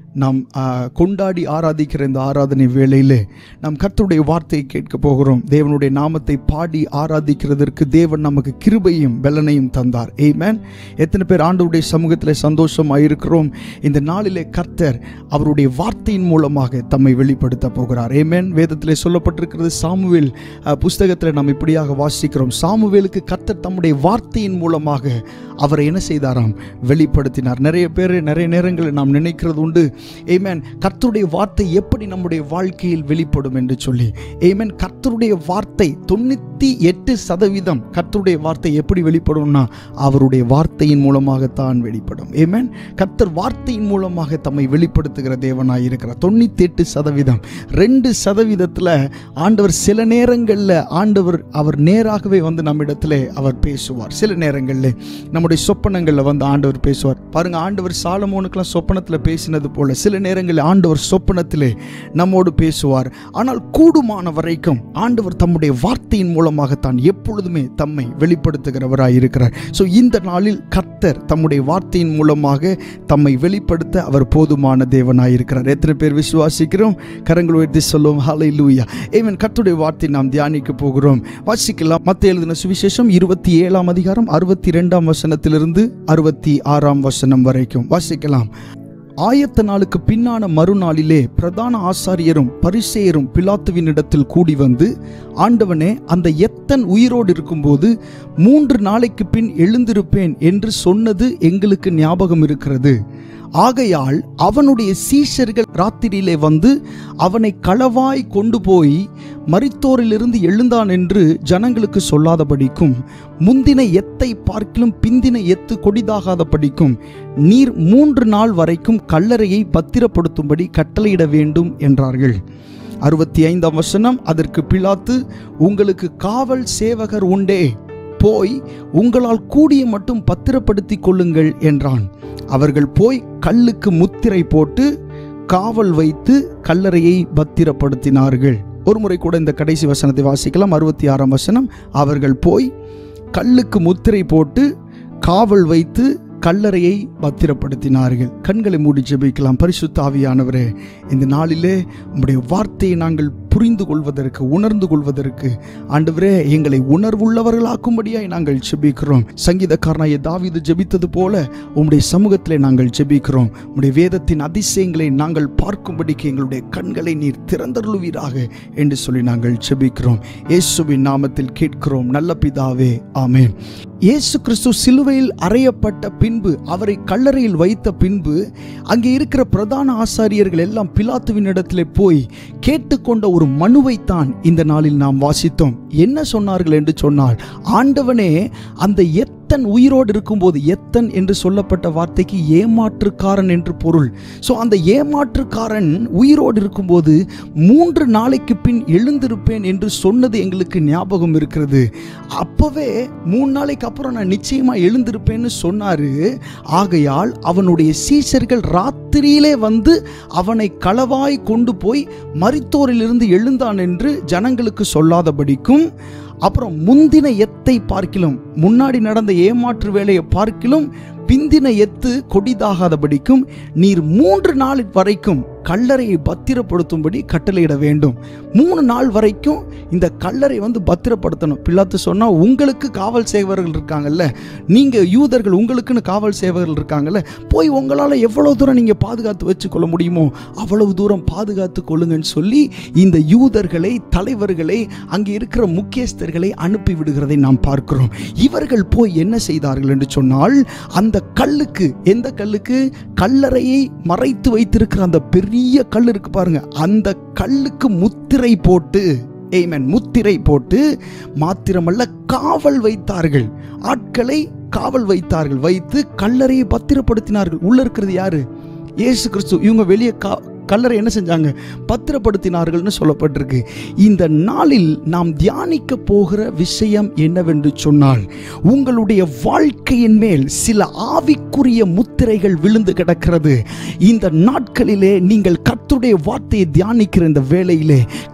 நாம் ஆ, கொண்டாடி ஆராதிக்கிற இந்த ஆராதனை வேளையிலே நாம் கர்த்தருடைய வார்த்தையை கேட்க போகிறோம் தேவனுடைய நாமத்தை பாடி ஆராதிக்கிறதற்கு தேவன் நமக்கு கிருபையும் பெலனையும் தந்தார் ஏமேன் எத்தனை பேர் ஆண்டவருடைய சமூகத்தில் சந்தோஷமாக இருக்கிறோம் இந்த நாளிலே கர்த்தர் அவருடைய வார்த்தையின் மூலமாக தம்மை வெளிப்படுத்த போகிறார் ஏமேன் வேதத்திலே சொல்லப்பட்டிருக்கிறது சாமுவேல் புஸ்தகத்தில் நாம் இப்படியாக வாசிக்கிறோம் சாமுவேலுக்கு கர்த்தர் தம்முடைய வார்த்தையின் மூலமாக அவரை என்ன செய்தாராம் வெளிப்படுத்தினார் நிறைய பேர் நிறைய நேரங்களில் நாம் நினைக்கிறது உண்டு ஏமேன் கர்த்தருடைய வார்த்தை எப்படி நம்முடைய வாழ்க்கையில் வெளிப்படும் என்று சொல்லி ஏமேன் கர்த்தருடைய வார்த்தை தொண்ணூற்றி எட்டு சதவீதம் கர்த்தருடைய வார்த்தை எப்படி வெளிப்படும்னா அவருடைய வார்த்தையின் மூலமாகத்தான் வெளிப்படும் ஏமேன் கர்த்தர் வார்த்தையின் மூலமாக தம்மை வெளிப்படுத்துகிற தேவனாய் இருக்கிறார் தொண்ணூற்றி எட்டு சதவீதம் ரெண்டு சதவீதத்தில் ஆண்டவர் சில நேரங்களில் ஆண்டவர் அவர் நேராகவே வந்து நம்மிடத்தில் அவர் பேசுவார் சில நேரங்களில் நம்முடைய சொப்பனங்களில் வந்து ஆண்டவர் பேசுவார் பாருங்க ஆண்டவர் சாலமோனுக்கெல்லாம் சொப்பனத்தில் பேசினது போல சில நேரங்களில் ஆண்டவர் சொப்பனத்திலே நம்மோடு பேசுவார் ஆனால் கூடுமான வரைக்கும் ஆண்டவர் தம்முடைய வார்த்தையின் மூலமாகத்தான் எப்பொழுதுமே தம்மை வெளிப்படுத்துகிறவராய் இருக்கிறார் ஸோ இந்த நாளில் கர்த்தர் தம்முடைய வார்த்தையின் மூலமாக தம்மை வெளிப்படுத்த அவர் போதுமான தேவனாய் இருக்கிறார் எத்தனை பேர் விசுவாசிக்கிறோம் கரங்கள் உயர்த்தி சொல்லுவோம் ஹலை லூயா ஏவன் கர்த்தருடைய வார்த்தை நாம் தியானிக்க போகிறோம் வாசிக்கலாம் மத்த எழுதின சுவிசேஷம் இருபத்தி ஏழாம் அதிகாரம் அறுபத்தி ரெண்டாம் வசனத்திலிருந்து அறுபத்தி ஆறாம் வசனம் வரைக்கும் வாசிக்கலாம் ஆயத்த நாளுக்கு பின்னான மறுநாளிலே பிரதான ஆசாரியரும் பரிசேயரும் பிலாத்துவினிடத்தில் கூடி வந்து ஆண்டவனே அந்த எத்தன் உயிரோடு இருக்கும்போது மூன்று நாளைக்கு பின் எழுந்திருப்பேன் என்று சொன்னது எங்களுக்கு ஞாபகம் இருக்கிறது ஆகையால் அவனுடைய சீஷர்கள் ராத்திரியிலே வந்து அவனை களவாய் கொண்டு போய் மரித்தோரிலிருந்து எழுந்தான் என்று ஜனங்களுக்கு சொல்லாதபடிக்கும் முந்தின எத்தை பார்க்கிலும் பிந்தின எத்து கொடிதாகாதபடிக்கும் நீர் மூன்று நாள் வரைக்கும் கல்லறையை பத்திரப்படுத்தும்படி கட்டளையிட வேண்டும் என்றார்கள் அறுபத்தி ஐந்தாம் வசனம் அதற்கு பிலாத்து உங்களுக்கு காவல் சேவகர் உண்டே போய் உங்களால் கூடிய மட்டும் பத்திரப்படுத்தி கொள்ளுங்கள் என்றான் அவர்கள் போய் கல்லுக்கு முத்திரை போட்டு காவல் வைத்து கல்லறையை பத்திரப்படுத்தினார்கள் ஒரு முறை கூட இந்த கடைசி வசனத்தை வாசிக்கலாம் அறுபத்தி ஆறாம் வசனம் அவர்கள் போய் கல்லுக்கு முத்திரை போட்டு காவல் வைத்து கல்லறையை பத்திரப்படுத்தினார்கள் கண்களை மூடி ஜெபிக்கலாம் பரிசுத்த ஆவியானவரே இந்த நாளிலே உம்முடைய வார்த்தையை நாங்கள் புரிந்து கொள்வதற்கு உணர்ந்து கொள்வதற்கு ஆண்டவரே எங்களை உணர்வுள்ளவர்களாக்கும்படியாய் நாங்கள் ஜெபிக்கிறோம் சங்கீதக்காரனாய தாவீது ஜெபித்தது போல உம்முடைய சமூகத்திலே நாங்கள் ஜெபிக்கிறோம் உம்முடைய வேதத்தின் அதிசயங்களை நாங்கள் பார்க்கும்படிக்கு எங்களுடைய கண்களை நீர் திறந்தருளுவீராக என்று சொல்லி நாங்கள் ஜெபிக்கிறோம் இயேசுவின் நாமத்தில் கேட்கிறோம் நல்ல பிதாவே ஆமென் இயேசு கிறிஸ்து சிலுவையில் அறையப்பட்ட பின்பு அவரை கல்லறையில் வைத்த பின்பு அங்கே இருக்கிற பிரதான ஆசாரியர்கள் எல்லாம் பிலாத்துவின் இடத்திலே போய் கேட்டுக்கொண்ட ஒரு மனுவைத்தான் இந்த நாளில் நாம் வாசித்தோம் என்ன சொன்னார்கள் என்று சொன்னால் ஆண்டவனே அந்த எத்தன் உயிரோடு இருக்கும்போது எத்தன் என்று சொல்லப்பட்ட வார்த்தைக்கு ஏமாற்றுக்காரன் என்று பொருள் ஸோ அந்த ஏமாற்றுக்காரன் உயிரோடு இருக்கும்போது மூன்று நாளைக்கு பின் எழுந்திருப்பேன் என்று சொன்னது எங்களுக்கு ஞாபகம் இருக்கிறது அப்பவே மூணு நாளைக்கு அப்புறம் நான் நிச்சயமா எழுந்திருப்பேன்னு சொன்னாரு ஆகையால் அவனுடைய சீசர்கள் ராத்திரியிலே வந்து அவனை களவாய் கொண்டு போய் மரித்தோரிலிருந்து எழுந்தான் என்று ஜனங்களுக்கு சொல்லாதபடிக்கும் அப்புறம் முந்தின எத்தை பார்க்கிலும் முன்னாடி நடந்த ஏமாற்று வேலையை பார்க்கிலும் பிந்தின எத்து கொடிதாகாதபடிக்கும் நீர் மூன்று நாள் வரைக்கும் கல்லறையை பத்திரப்படுத்தும்படி கட்டளையிட வேண்டும் மூணு நாள் வரைக்கும் இந்த கல்லறை வந்து பத்திரப்படுத்தணும் பிள்ளாத்து சொன்னால் உங்களுக்கு காவல் சேவகர்கள் இருக்காங்கல்ல நீங்கள் யூதர்கள் உங்களுக்குன்னு காவல் சேவகர்கள் இருக்காங்கல்ல போய் உங்களால் எவ்வளோ தூரம் நீங்கள் பாதுகாத்து வச்சுக்கொள்ள முடியுமோ அவ்வளவு தூரம் பாதுகாத்து கொள்ளுங்கன்னு சொல்லி இந்த யூதர்களை தலைவர்களை அங்கே இருக்கிற முக்கியஸ்தர்களை அனுப்பி விடுகிறதை நாம் பார்க்கிறோம் இவர்கள் போய் என்ன செய்தார்கள் என்று சொன்னால் அந்த கல்லுக்கு எந்த கல்லுக்கு கல்லறையை மறைத்து வைத்திருக்கிற அந்த பெரிய கல் இருக்கு பாருங்க அந்த கல்லுக்கு முத்திரை போட்டு ஏமன் முத்திரை போட்டு மாத்திரமல்ல காவல் வைத்தார்கள் ஆட்களை காவல் வைத்தார்கள் வைத்து கல்லறையை பத்திரப்படுத்தினார்கள் உள்ள இருக்கிறது யாரு இயேசு கிறிஸ்து இவங்க வெளியே கா கல்லறை என்ன செஞ்சாங்க பத்திரப்படுத்தினார்கள்னு சொல்லப்பட்டிருக்கு இந்த நாளில் நாம் தியானிக்க போகிற விஷயம் என்னவென்று சொன்னால் உங்களுடைய வாழ்க்கையின் மேல் சில ஆவிக்குரிய முத்திரைகள் விழுந்து கிடக்கிறது இந்த நாட்களிலே நீங்கள் கர்த்தருடைய வார்த்தையை தியானிக்கிற இந்த வேளையிலே கர்த்தர்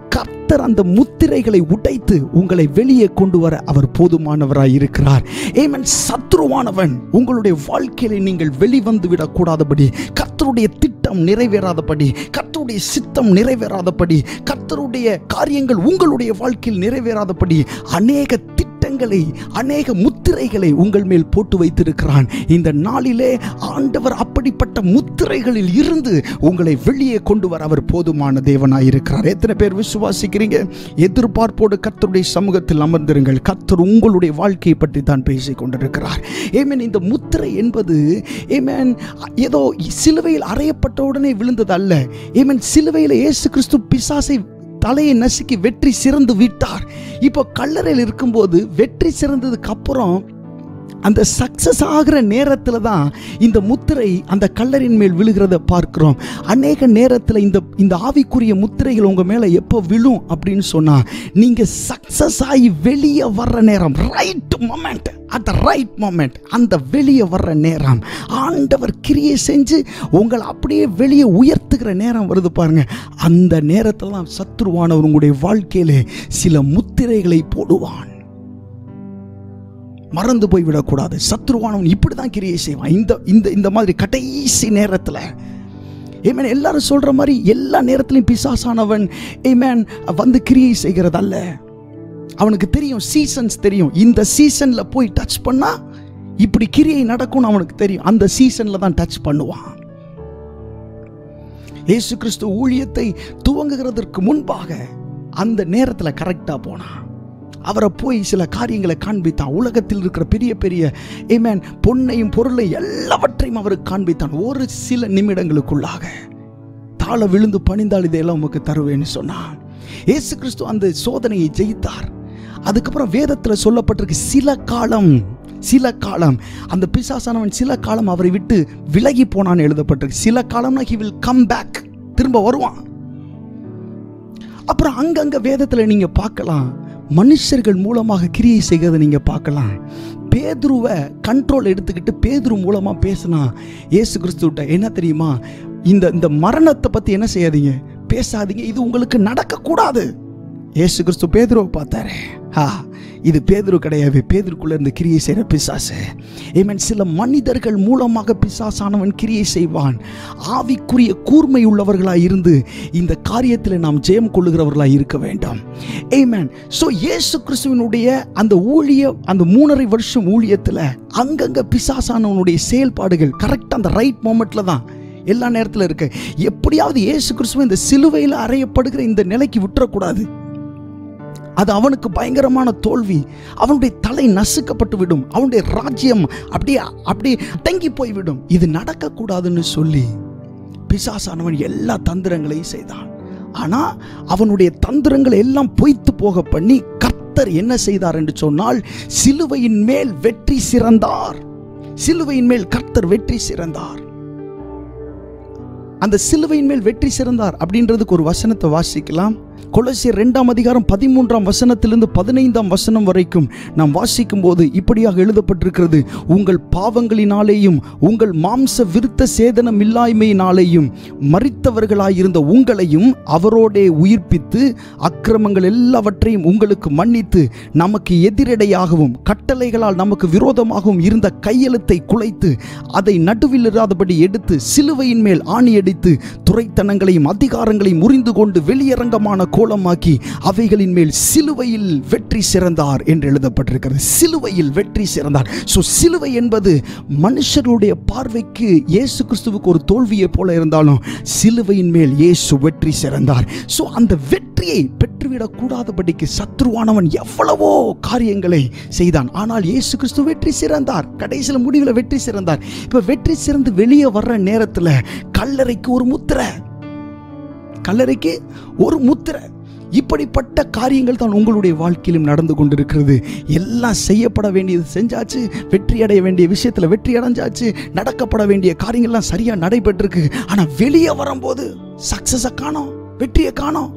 கர்த்தர் அந்த முத்திரைகளை உடைத்து உங்களை வெளியே கொண்டு வர அவர் போதுமானவராய் இருக்கிறார் ஏமன் சத்ருவானவன் உங்களுடைய வாழ்க்கையில நீங்கள் வெளிவந்து விடக்கூடாதபடி கர்த்தருடைய திட்டம் நிறைவேறாதபடி கர்த்தருடைய சித்தம் நிறைவேறாதபடி கர்த்தருடைய காரியங்கள் உங்களுடைய வாழ்க்கையில் நிறைவேறாதபடி அநேக திட்டங்களை அநேக முத்திரைகளை உங்கள் மேல் போட்டு வைத்திருக்கிறான் இந்த நாளிலே ஆண்டவர் அப்படிப்பட்ட முத்திரைகளில் இருந்து உங்களை வெளியே கொண்டு வர அவர் போதுமான தேவனாய் இருக்கிறார் எத்தனை பேர் விசுவாசிக்கிறீங்க எதிர்பார்ப்போடு கர்த்தருடைய சமூகத்தில் அமர்ந்திருங்கள் கர்த்தர் உங்களுடைய வாழ்க்கையை பற்றி தான் பேசிக் கொண்டிருக்கிறார் ஏமேன் இந்த முத்திரை என்பது ஏமேன் ஏதோ சிலுவையில் அறையப்பட்ட உடனே விழுந்தது அல்ல ஏமேன் சிலுவையில் இயேசு கிறிஸ்து பிசாசை தலையை நசுக்கி வெற்றி சிறந்து விட்டார் இப்போ கல்லறையில் இருக்கும்போது வெற்றி சிறந்ததுக்கு அப்புறம் அந்த சக்சஸ் ஆகிற நேரத்தில் தான் இந்த முத்திரை அந்த கல்லறின் மேல் விழுகிறத பார்க்கிறோம் அநேக நேரத்தில் இந்த இந்த ஆவிக்குரிய முத்திரைகள் உங்கள் மேலே எப்போ விழும் அப்படின்னு சொன்னால் நீங்கள் சக்சஸ் ஆகி வெளியே வர்ற நேரம் right moment at the right moment அந்த வெளியே வர்ற நேரம் ஆண்டவர் கிரியை செஞ்சு உங்களை அப்படியே வெளியே உயர்த்துகிற நேரம் வருது பாருங்க அந்த நேரத்தில் தான் சத்ருவானவர் உங்களுடைய வாழ்க்கையிலே சில முத்திரைகளை போடுவான் மறந்து போய் விடக்கூடாது சத்ருவானவன் இப்படி தான் கிரியை செய்வான் இந்த இந்த இந்த மாதிரி கடைசி நேரத்தில் ஏமேன் எல்லாரும் சொல்ற மாதிரி எல்லா நேரத்திலையும் பிசாசானவன் ஏமேன் வந்து கிரியை செய்கிறதல்ல அவனுக்கு தெரியும் சீசன்ஸ் தெரியும் இந்த சீசன்ல போய் டச் பண்ணா இப்படி கிரியை நடக்கும்னு அவனுக்கு தெரியும் அந்த சீசன்ல தான் டச் பண்ணுவான் இயேசு கிறிஸ்து ஊழியத்தை துவங்குகிறதற்கு முன்பாக அந்த நேரத்தில் கரெக்டாக போனான் அவரை போய் சில காரியங்களை காண்பித்தான் உலகத்தில் இருக்கிற பெரிய பெரிய ஏமேன் பொன்னையும் பொருளையும் எல்லாவற்றையும் அவருக்கு காண்பித்தான் ஒரு சில நிமிடங்களுக்குள்ளாக தாழ விழுந்து பணிந்தால் இதையெல்லாம் உமக்கு தருவேன்னு சொன்னான் இயேசு கிறிஸ்து அந்த சோதனையை ஜெயித்தார் அதுக்கப்புறம் வேதத்தில் சொல்லப்பட்டிருக்கு சில காலம் சில காலம் அந்த பிசாசானவன் சில காலம் அவரை விட்டு விலகி போனான்னு எழுதப்பட்டிருக்கு சில காலம்னா ஹி வில் கம் பேக் திரும்ப வருவான் அப்புறம் அங்கங்க வேதத்தில் நீங்க பார்க்கலாம் மனுஷர்கள் மூலமாக கிரியை செய்கிறத நீங்க பார்க்கலாம் பேதுருவை கண்ட்ரோல் எடுத்துக்கிட்டு பேதுரு மூலமா பேசினா இயேசு கிறிஸ்துவிட்ட என்ன தெரியுமா இந்த இந்த மரணத்தை பத்தி என்ன செய்யாதீங்க பேசாதீங்க இது உங்களுக்கு நடக்கக்கூடாது இயேசு கிறிஸ்து பேதுருவை பார்த்தாரு ஆ இது பேதுரு கிடையாது பேதுருக்குள்ள இருந்து கிரியை செய்கிற பிசாசு ஏமன் சில மனிதர்கள் மூலமாக பிசாசானவன் கிரியை செய்வான் ஆவிக்குரிய கூர்மை உள்ளவர்களாய் இருந்து இந்த காரியத்தில் நாம் ஜெயம் கொள்ளுகிறவர்களாய் இருக்க வேண்டும் ஏமேன் ஸோ இயேசு கிறிஸ்துவனுடைய அந்த ஊழிய அந்த மூணரை வருஷம் ஊழியத்தில் அங்கங்க பிசாசானவனுடைய செயல்பாடுகள் கரெக்டாக அந்த ரைட் மோமெண்ட்ல தான் எல்லா நேரத்தில் இருக்கு எப்படியாவது இயேசு கிறிஸ்துவ இந்த சிலுவையில் அறையப்படுகிற இந்த நிலைக்கு விட்டுறக்கூடாது அது அவனுக்கு பயங்கரமான தோல்வி அவனுடைய தலை நசுக்கப்பட்டு விடும் அவனுடைய ராஜ்யம் அப்படியே அப்படியே அடங்கி போய்விடும் இது நடக்கக்கூடாதுன்னு சொல்லி பிசாசானவன் எல்லா தந்திரங்களையும் செய்தான் ஆனா அவனுடைய தந்திரங்களை எல்லாம் பொய்த்து போக பண்ணி கர்த்தர் என்ன செய்தார் என்று சொன்னால் சிலுவையின் மேல் வெற்றி சிறந்தார் சிலுவையின் மேல் கர்த்தர் வெற்றி சிறந்தார் அந்த சிலுவையின் மேல் வெற்றி சிறந்தார் அப்படின்றதுக்கு ஒரு வசனத்தை வாசிக்கலாம் கொலசியர் ரெண்டாம் அதிகாரம் பதிமூன்றாம் வசனத்திலிருந்து பதினைந்தாம் வசனம் வரைக்கும் நாம் வாசிக்கும் போது இப்படியாக எழுதப்பட்டிருக்கிறது உங்கள் பாவங்களினாலேயும் உங்கள் மாம்ச விருத்த சேதனம் இல்லாய்மையினாலேயும் மறித்தவர்களாயிருந்த உங்களையும் அவரோடே உயிர்ப்பித்து அக்கிரமங்கள் எல்லாவற்றையும் உங்களுக்கு மன்னித்து நமக்கு எதிரடையாகவும் கட்டளைகளால் நமக்கு விரோதமாகவும் இருந்த கையெழுத்தை குலைத்து அதை நடுவில் இராதபடி எடுத்து சிலுவையின் மேல் ஆணியடித்து துறைத்தனங்களையும் அதிகாரங்களையும் முறிந்து கொண்டு வெளியரங்கமான கோலமாக்கி அவைகளின் மேல் சிலுவையில் வெற்றி சிறந்தார் என்று எழுதப்பட்டிருக்கிறது சிலுவையில் வெற்றி சிறந்தார் ஸோ சிலுவை என்பது மனுஷருடைய பார்வைக்கு இயேசு கிறிஸ்துவுக்கு ஒரு தோல்வியை போல இருந்தாலும் சிலுவையின் மேல் இயேசு வெற்றி சிறந்தார் ஸோ அந்த வெற்றியை பெற்றுவிடக் கூடாதபடிக்கு சத்ருவானவன் எவ்வளவோ காரியங்களை செய்தான் ஆனால் இயேசு கிறிஸ்து வெற்றி சிறந்தார் கடைசியில் முடிவில் வெற்றி சிறந்தார் இப்போ வெற்றி சிறந்து வெளியே வர்ற நேரத்தில் கல்லறைக்கு ஒரு முத்திரை கல்லறைக்கு ஒரு முத்திரை இப்படிப்பட்ட காரியங்கள் தான் உங்களுடைய வாழ்க்கையிலும் நடந்து கொண்டிருக்கிறது எல்லாம் செய்யப்பட வேண்டியது செஞ்சாச்சு வெற்றி அடைய வேண்டிய விஷயத்தில் வெற்றி அடைஞ்சாச்சு நடக்கப்பட வேண்டிய காரியங்கள்லாம் சரியாக நடைபெற்றிருக்கு ஆனால் வெளியே வரும்போது சக்ஸஸை காணோம் வெற்றியை காணோம்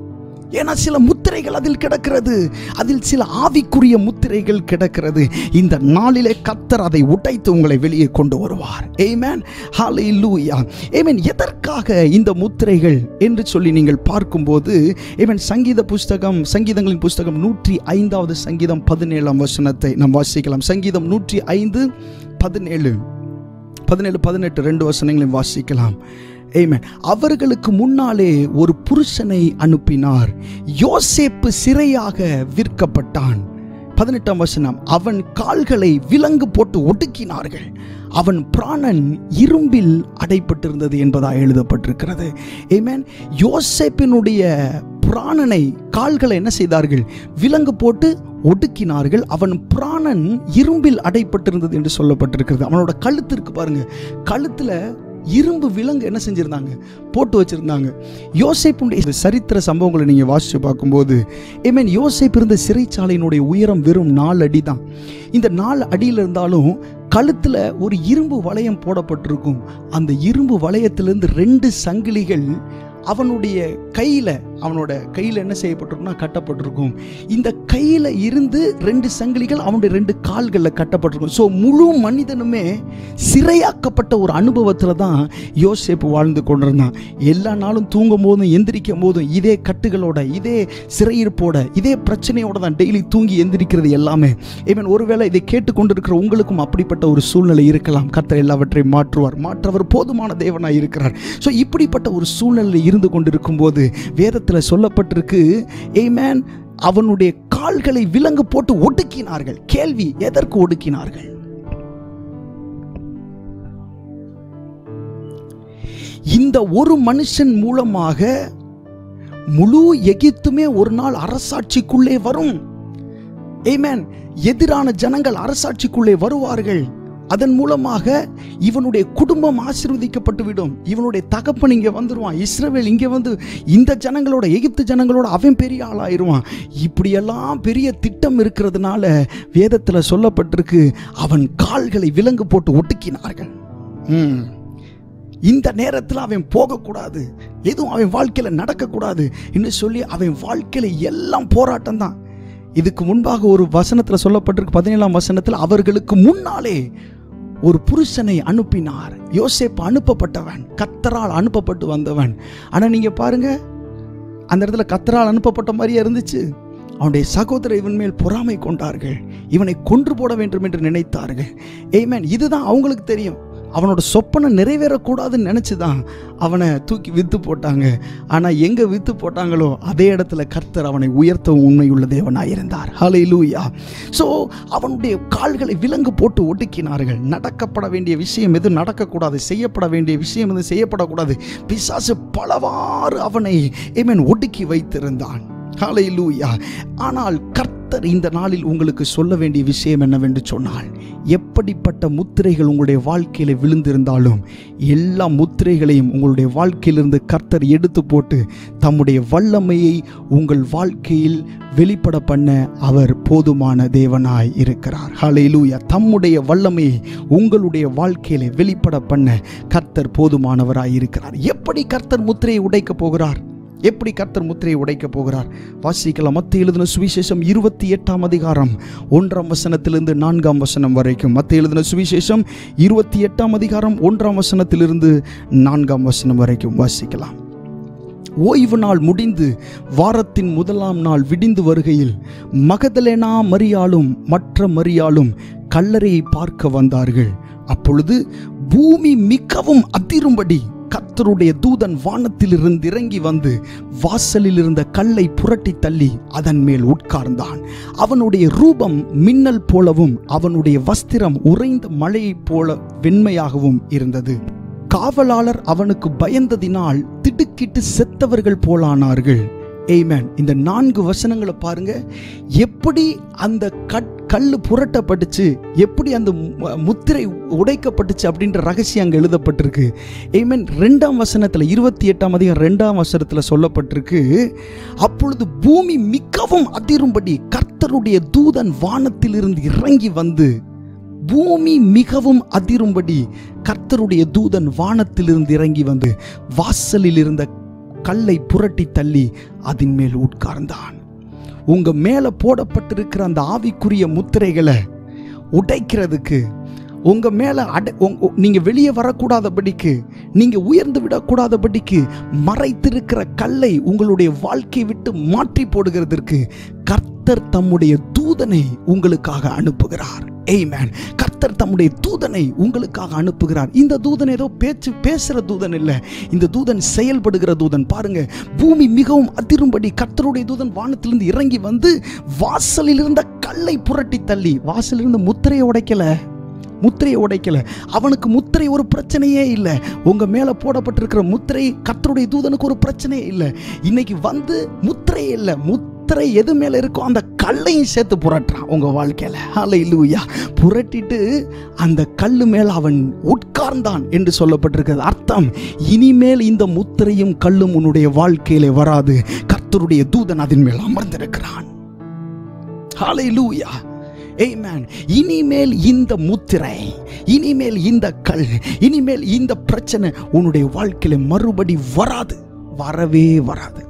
ஏன்னா சில முத்திரைகள் அதில் கிடக்கிறது அதில் சில ஆவிக்குரிய முத்திரைகள் கிடக்கிறது இந்த நாளிலே கத்தர் அதை உடைத்து உங்களை வெளியே கொண்டு வருவார் ஏமேன் ஹalleluya ஏமேன் எதற்காக இந்த முத்திரைகள் என்று சொல்லி நீங்கள் பார்க்கும்போது ஏமேன் சங்கீத புஸ்தகம் சங்கீதங்களின் புஸ்தகம் நூற்றி ஐந்தாவது சங்கீதம் பதினேழாம் வசனத்தை நாம் வாசிக்கலாம் சங்கீதம் நூற்றி ஐந்து பதினேழு பதினேழு பதினெட்டு ரெண்டு வசனங்களையும் வாசிக்கலாம் ஏமேன் அவர்களுக்கு முன்னாலே ஒரு புருஷனை அனுப்பினார் யோசேப்பு சிறையாக விற்கப்பட்டான் பதினெட்டாம் வசனம் அவன் கால்களை விலங்கு போட்டு ஒடுக்கினார்கள் அவன் பிராணன் இரும்பில் அடைப்பட்டிருந்தது என்பதாக எழுதப்பட்டிருக்கிறது ஏமேன் யோசேப்பினுடைய பிராணனை கால்களை என்ன செய்தார்கள் விலங்கு போட்டு ஒடுக்கினார்கள் அவன் பிராணன் இரும்பில் அடைப்பட்டிருந்தது என்று சொல்லப்பட்டிருக்கிறது அவனோட கழுத்திற்கு பாருங்க கழுத்துல இரும்பு விலங்கு என்ன செஞ்சிருந்தாங்க போட்டு வச்சிருந்தாங்க யோசேப்புடைய சரித்திர சம்பவங்களை நீங்க வாசிச்சு பார்க்கும்போது ஏமேன் யோசேப் இருந்த சிறைச்சாலையினுடைய உயரம் வெறும் நாலு அடி தான் இந்த நாலு அடியில் இருந்தாலும் கழுத்துல ஒரு இரும்பு வளையம் போடப்பட்டிருக்கும் அந்த இரும்பு வளையத்திலிருந்து ரெண்டு சங்கிலிகள் அவனுடைய கையில் அவனோட கையில் என்ன செய்யப்பட்டிருக்கும்னா கட்டப்பட்டிருக்கும் இந்த கையில் இருந்து ரெண்டு சங்கிலிகள் அவனுடைய ரெண்டு கால்களில் கட்டப்பட்டிருக்கும் ஸோ முழு மனிதனுமே சிறையாக்கப்பட்ட ஒரு அனுபவத்தில் தான் யோசேப்பு வாழ்ந்து கொண்டிருந்தான் எல்லா நாளும் தூங்கும் போதும் எந்திரிக்கும் போதும் இதே கட்டுகளோட இதே சிறையிருப்போட இதே பிரச்சனையோட தான் டெய்லி தூங்கி எந்திரிக்கிறது எல்லாமே ஈவன் ஒருவேளை இதை கேட்டுக்கொண்டிருக்கிற உங்களுக்கும் அப்படிப்பட்ட ஒரு சூழ்நிலை இருக்கலாம் கர்த்தர் எல்லாவற்றையும் மாற்றுவார் மாற்றவர் போதுமான தேவனாய் இருக்கிறார் ஸோ இப்படிப்பட்ட ஒரு சூழ்நிலை இருந்து கொண்டிருக்கும் போது வேதத்தில் சொல்லப்பட்டிருக்கு ஏமேன் அவனுடைய கால்களை விலங்கு போட்டு ஒடுக்கினார்கள் கேள்வி எதற்கு ஒடுக்கினார்கள் இந்த ஒரு மனுஷன் மூலமாக முழு எகிப்துமே ஒரு நாள் அரசாட்சிக்குள்ளே வரும் ஏமேன் எதிரான ஜனங்கள் அரசாட்சிக்குள்ளே வருவார்கள் அதன் மூலமாக இவனுடைய குடும்பம் ஆசீர்வதிக்கப்பட்டு விடும் இவனுடைய தகப்பன் இங்கே வந்துடுவான் இஸ்ரவேல் இங்கே வந்து இந்த ஜனங்களோட எகிப்து ஜனங்களோட அவன் பெரிய ஆளாயிருவான் இப்படியெல்லாம் பெரிய திட்டம் இருக்கிறதுனால வேதத்தில் சொல்லப்பட்டிருக்கு அவன் கால்களை விலங்கு போட்டு ஒட்டுக்கினார்கள் ம் இந்த நேரத்தில் அவன் போகக்கூடாது எதுவும் அவன் வாழ்க்கையில் நடக்கக்கூடாது என்று சொல்லி அவன் வாழ்க்கையில் எல்லாம் போராட்டம் தான் இதுக்கு முன்பாக ஒரு வசனத்தில் சொல்லப்பட்டிருக்கு பதினேழாம் வசனத்தில் அவர்களுக்கு முன்னாலே ஒரு புருஷனை அனுப்பினார் யோசேப்பு அனுப்பப்பட்டவன் கத்தரால் அனுப்பப்பட்டு வந்தவன் ஆனால் நீங்கள் பாருங்க அந்த இடத்துல கத்தரால் அனுப்பப்பட்ட மாதிரியே இருந்துச்சு அவனுடைய சகோதரர் இவன் மேல் பொறாமை கொண்டார்கள் இவனை கொன்று போட வேண்டும் என்று நினைத்தார்கள் ஏமேன் இதுதான் அவங்களுக்கு தெரியும் அவனோட சொப்பனை நிறைவேறக்கூடாதுன்னு நினச்சி தான் அவனை தூக்கி வித்து போட்டாங்க ஆனால் எங்கே வித்து போட்டாங்களோ அதே இடத்துல கர்த்தர் அவனை உயர்த்தவும் உண்மையுள்ள தேவனாக இருந்தார் ஹலை லூயா ஸோ அவனுடைய கால்களை விலங்கு போட்டு ஒடுக்கினார்கள் நடக்கப்பட வேண்டிய விஷயம் எது நடக்கக்கூடாது செய்யப்பட வேண்டிய விஷயம் எது செய்யப்படக்கூடாது பிசாசு பலவாறு அவனை ஏமேன் ஒடுக்கி வைத்திருந்தான் ஹலை லூயா ஆனால் கர்த்தர் இந்த நாளில் உங்களுக்கு சொல்ல வேண்டிய விஷயம் என்னவென்று சொன்னால் எப்படிப்பட்ட முத்திரைகள் உங்களுடைய வாழ்க்கையில் விழுந்திருந்தாலும் எல்லா முத்திரைகளையும் உங்களுடைய வாழ்க்கையிலிருந்து கர்த்தர் எடுத்து போட்டு தம்முடைய வல்லமையை உங்கள் வாழ்க்கையில் வெளிப்பட பண்ண அவர் போதுமான தேவனாய் இருக்கிறார் ஹalleluya தம்முடைய வல்லமையை உங்களுடைய வாழ்க்கையில வெளிப்பட பண்ண கர்த்தர் போதுமானவராய் இருக்கிறார் எப்படி கர்த்தர் முத்திரையை உடைக்கப் போகிறார் எப்படி கர்த்தர் முத்திரையை உடைக்கப் போகிறார் வாசிக்கலாம் மத்த எழுதின சுவிசேஷம் இருபத்தி எட்டாம் அதிகாரம் ஒன்றாம் வசனத்திலிருந்து நான்காம் வசனம் வரைக்கும் மத்த எழுதின சுவிசேஷம் இருபத்தி எட்டாம் அதிகாரம் ஒன்றாம் வசனத்திலிருந்து நான்காம் வசனம் வரைக்கும் வாசிக்கலாம் ஓய்வு நாள் முடிந்து வாரத்தின் முதலாம் நாள் விடிந்து வருகையில் மகதலேனா மரியாளும் மற்ற மரியாளும் கல்லறையை பார்க்க வந்தார்கள் அப்பொழுது பூமி மிகவும் அதிரும்படி கர்த்தருடைய தூதன் வானத்திலிருந்து இறங்கி வந்து வாசலில் இருந்த கல்லை புரட்டி தள்ளி அதன் மேல் உட்கார்ந்தான் அவனுடைய ரூபம் மின்னல் போலவும் அவனுடைய வஸ்திரம் உறைந்த மழையைப் போல வெண்மையாகவும் இருந்தது காவலாளர் அவனுக்கு பயந்ததினால் திடுக்கிட்டு செத்தவர்கள் போலானார்கள் ஏமேன் இந்த நான்கு வசனங்களை பாருங்க எப்படி அந்த கட் கல் புரட்டப்பட்டுச்சு எப்படி அந்த மு- முத்திரை உடைக்கப்பட்டுச்சு அப்படின்ற ரகசியம் அங்கே எழுதப்பட்டிருக்கு ஏமேன் ரெண்டாம் வசனத்தில் இருபத்தி எட்டாம் அதிகம் ரெண்டாம் வசனத்தில் சொல்லப்பட்டிருக்கு அப்பொழுது பூமி மிகவும் அதிரும்படி கர்த்தருடைய தூதன் வானத்திலிருந்து இறங்கி வந்து பூமி மிகவும் அதிரும்படி கர்த்தருடைய தூதன் வானத்திலிருந்து இறங்கி வந்து வாசலில் இருந்த கல்லை புரட்டி தள்ளி அதன் மேல் உட்கார்ந்தான் உங்க மேல போடப்பட்டிருக்கிற அந்த ஆவிக்குரிய முத்திரைகளை உடைக்கிறதுக்கு உங்க மேல அடை உங்க- உ- நீங்க வெளியே வரக்கூடாதபடிக்கு நீங்க உயர்ந்து விடக்கூடாதபடிக்கு மறைத்திருக்கிற கல்லை உங்களுடைய வாழ்க்கை விட்டு மாற்றி போடுகிறதற்கு கர்த்தர் தம்முடைய தூதனை உங்களுக்காக அனுப்புகிறார் ஏய்மேன் கர்த்தர் தம்முடைய தூதனை உங்களுக்காக அனுப்புகிறார் இந்த தூதன் ஏதோ பேச்சு பேசுற தூதன் இல்லை இந்த தூதன் செயல்படுகிற தூதன் பாருங்க பூமி மிகவும் அதிரும்படி கர்த்தருடைய தூதன் வானத்திலிருந்து இறங்கி வந்து வாசலில் இருந்த கல்லை புரட்டி தள்ளி வாசலில் இருந்த முத்திரையை உடைக்கல முத்திரையை உடைக்கல அவனுக்கு முத்திரை ஒரு பிரச்சனையே இல்லை உங்க மேல போடப்பட்டிருக்கிற முத்திரை கர்த்தருடைய தூதனுக்கு ஒரு பிரச்சனையே இல்லை இன்னைக்கு வந்து முத்திரை இல்லை முத்திரை எது மேல இருக்கோ அந்த கல்லையும் சேர்த்து புரட்டுறான் உங்க வாழ்க்கையில ஹalleluya புரட்டிட்டு அந்த கல்லு மேல் அவன் உட்கார்ந்தான் என்று சொல்லப்பட்டிருக்கிறது அர்த்தம் இனிமேல் இந்த முத்திரையும் கல்லும் உன்னுடைய வாழ்க்கையிலே வராது கர்த்தருடைய தூதன் அதன் மேல் அமர்ந்திருக்கிறான் ஹalleluya Amen. இனிமேல் இந்த முத்திரை இனிமேல் இந்த கல் இனிமேல் இந்த பிரச்சனை உன்னுடைய வாழ்க்கையில மறுபடி வராது வரவே வராது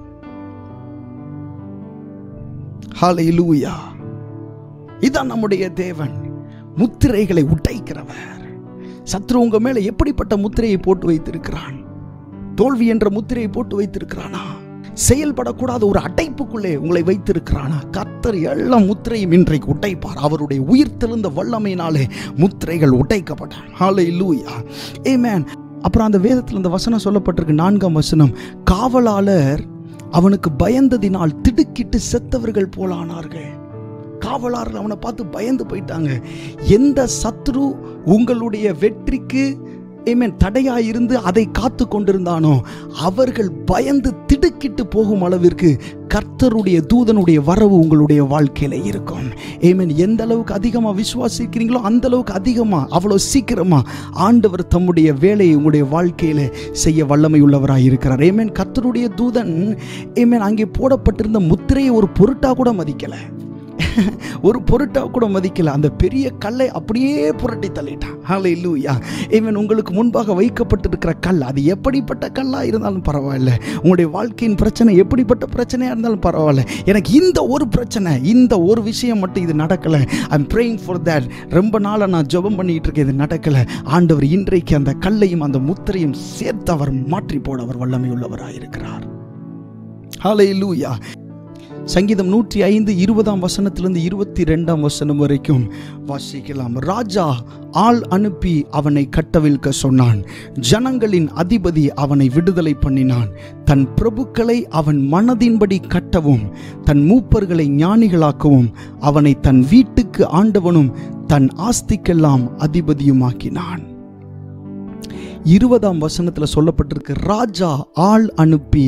ஹalleluya இதான் நம்முடைய தேவன் முத்திரைகளை உடைக்கிறவர் சத்ரு உங்க மேல எப்படிப்பட்ட முத்திரையை போட்டு வைத்திருக்கிறான் தோல்வி என்ற முத்திரையை போட்டு வைத்திருக்கிறானா செயல்படக்கூடாத ஒரு அடைப்புக்குள்ளே உங்களை வைத்திருக்கிறானா கர்த்தர் எல்லா முத்திரையும் இன்றைக்கு உடைப்பார் அவருடைய உயிர்த்தெழுந்த வல்லமையினாலே முத்திரைகள் உடைக்கப்பட்டான் ஹாலே லூயா ஏமேன் அப்புறம் அந்த வேதத்தில் இந்த வசனம் சொல்லப்பட்டிருக்கு நான்காம் வசனம் காவலாளர் அவனுக்கு பயந்ததினால் திடுக்கிட்டு செத்தவர்கள் போலானார்கள் காவலாளர்கள் அவனை பார்த்து பயந்து போயிட்டாங்க எந்த சத்ரு உங்களுடைய வெற்றிக்கு ஏமேன் தடையா இருந்து அதை காத்து கொண்டிருந்தானோ அவர்கள் பயந்து திடுக்கிட்டு போகும் அளவிற்கு கர்த்தருடைய தூதனுடைய வரவு உங்களுடைய வாழ்க்கையில இருக்கும் ஏமேன் எந்த அளவுக்கு அதிகமாக விசுவாசிக்கிறீங்களோ அந்த அளவுக்கு அதிகமாக அவ்வளோ சீக்கிரமா ஆண்டவர் தம்முடைய வேலையை உங்களுடைய வாழ்க்கையில செய்ய வல்லமை உள்ளவராக இருக்கிறார் ஏமேன் கர்த்தருடைய தூதன் ஏமேன் அங்கே போடப்பட்டிருந்த முத்திரையை ஒரு பொருட்டா கூட மதிக்கலை ஒரு பொருட்டா கூட மதிக்கல அந்த பெரிய கல்லை அப்படியே புரட்டி தள்ளிட்டான் ஹாலை லூயா இவன் உங்களுக்கு முன்பாக வைக்கப்பட்டிருக்கிற கல் அது எப்படிப்பட்ட கல்லா இருந்தாலும் பரவாயில்ல உங்களுடைய வாழ்க்கையின் பிரச்சனை எப்படிப்பட்ட பிரச்சனையா இருந்தாலும் பரவாயில்ல எனக்கு இந்த ஒரு பிரச்சனை இந்த ஒரு விஷயம் மட்டும் இது நடக்கல ஐம் praying ஃபார் that ரொம்ப நாளாக நான் ஜெபம் பண்ணிட்டு இருக்கேன் இது நடக்கல ஆண்டவர் இன்றைக்கு அந்த கல்லையும் அந்த முத்திரையும் சேர்த்து அவர் மாற்றி போட அவர் வல்லமை உள்ளவராக இருக்கிறார் ஹாலை லூயா சங்கீதம் நூற்றி ஐந்து இருபதாம் வசனத்திலிருந்து இருபத்தி ரெண்டாம் வசனம் வரைக்கும் வாசிக்கலாம் ராஜா ஆள் அனுப்பி அவனை கட்டவிழ்க்க சொன்னான் ஜனங்களின் அதிபதி அவனை விடுதலை பண்ணினான் தன் பிரபுக்களை அவன் மனதின்படி கட்டவும் தன் மூப்பர்களை ஞானிகளாக்கவும் அவனை தன் வீட்டுக்கு ஆண்டவனும் தன் ஆஸ்திக்கெல்லாம் அதிபதியுமாக்கினான் இருபதாம் வசனத்துல சொல்லப்பட்டிருக்கு ராஜா ஆள் அனுப்பி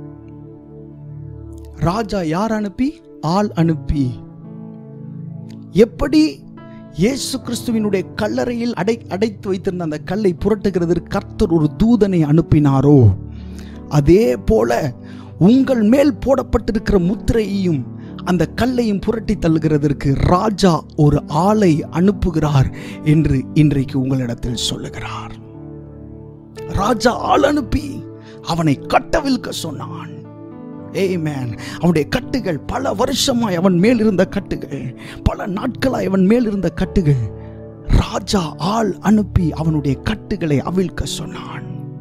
ராஜா யார் அனுப்பி ஆள் அனுப்பி எப்படி இயேசு கிறிஸ்துவினுடைய கல்லறையில் அடை அடைத்து வைத்திருந்த அந்த கல்லை புரட்டுகிறதற்கு கர்த்தர் ஒரு தூதனை அனுப்பினாரோ அதே போல உங்கள் மேல் போடப்பட்டிருக்கிற முத்திரையையும் அந்த கல்லையும் புரட்டி தள்ளுகிறதற்கு ராஜா ஒரு ஆளை அனுப்புகிறார் என்று இன்றைக்கு உங்களிடத்தில் சொல்லுகிறார் ராஜா ஆள் அனுப்பி அவனை கட்டவிழ்க்க சொன்னான் ஏமேன் அவனுடைய கட்டுகள் பல வருஷமாய் அவன் மேல் இருந்த கட்டுகள் பல நாட்களாய் அவன் மேல் இருந்த கட்டுகள் ராஜா ஆள் அனுப்பி அவனுடைய கட்டுகளை அவிழ்க்க சொன்னான்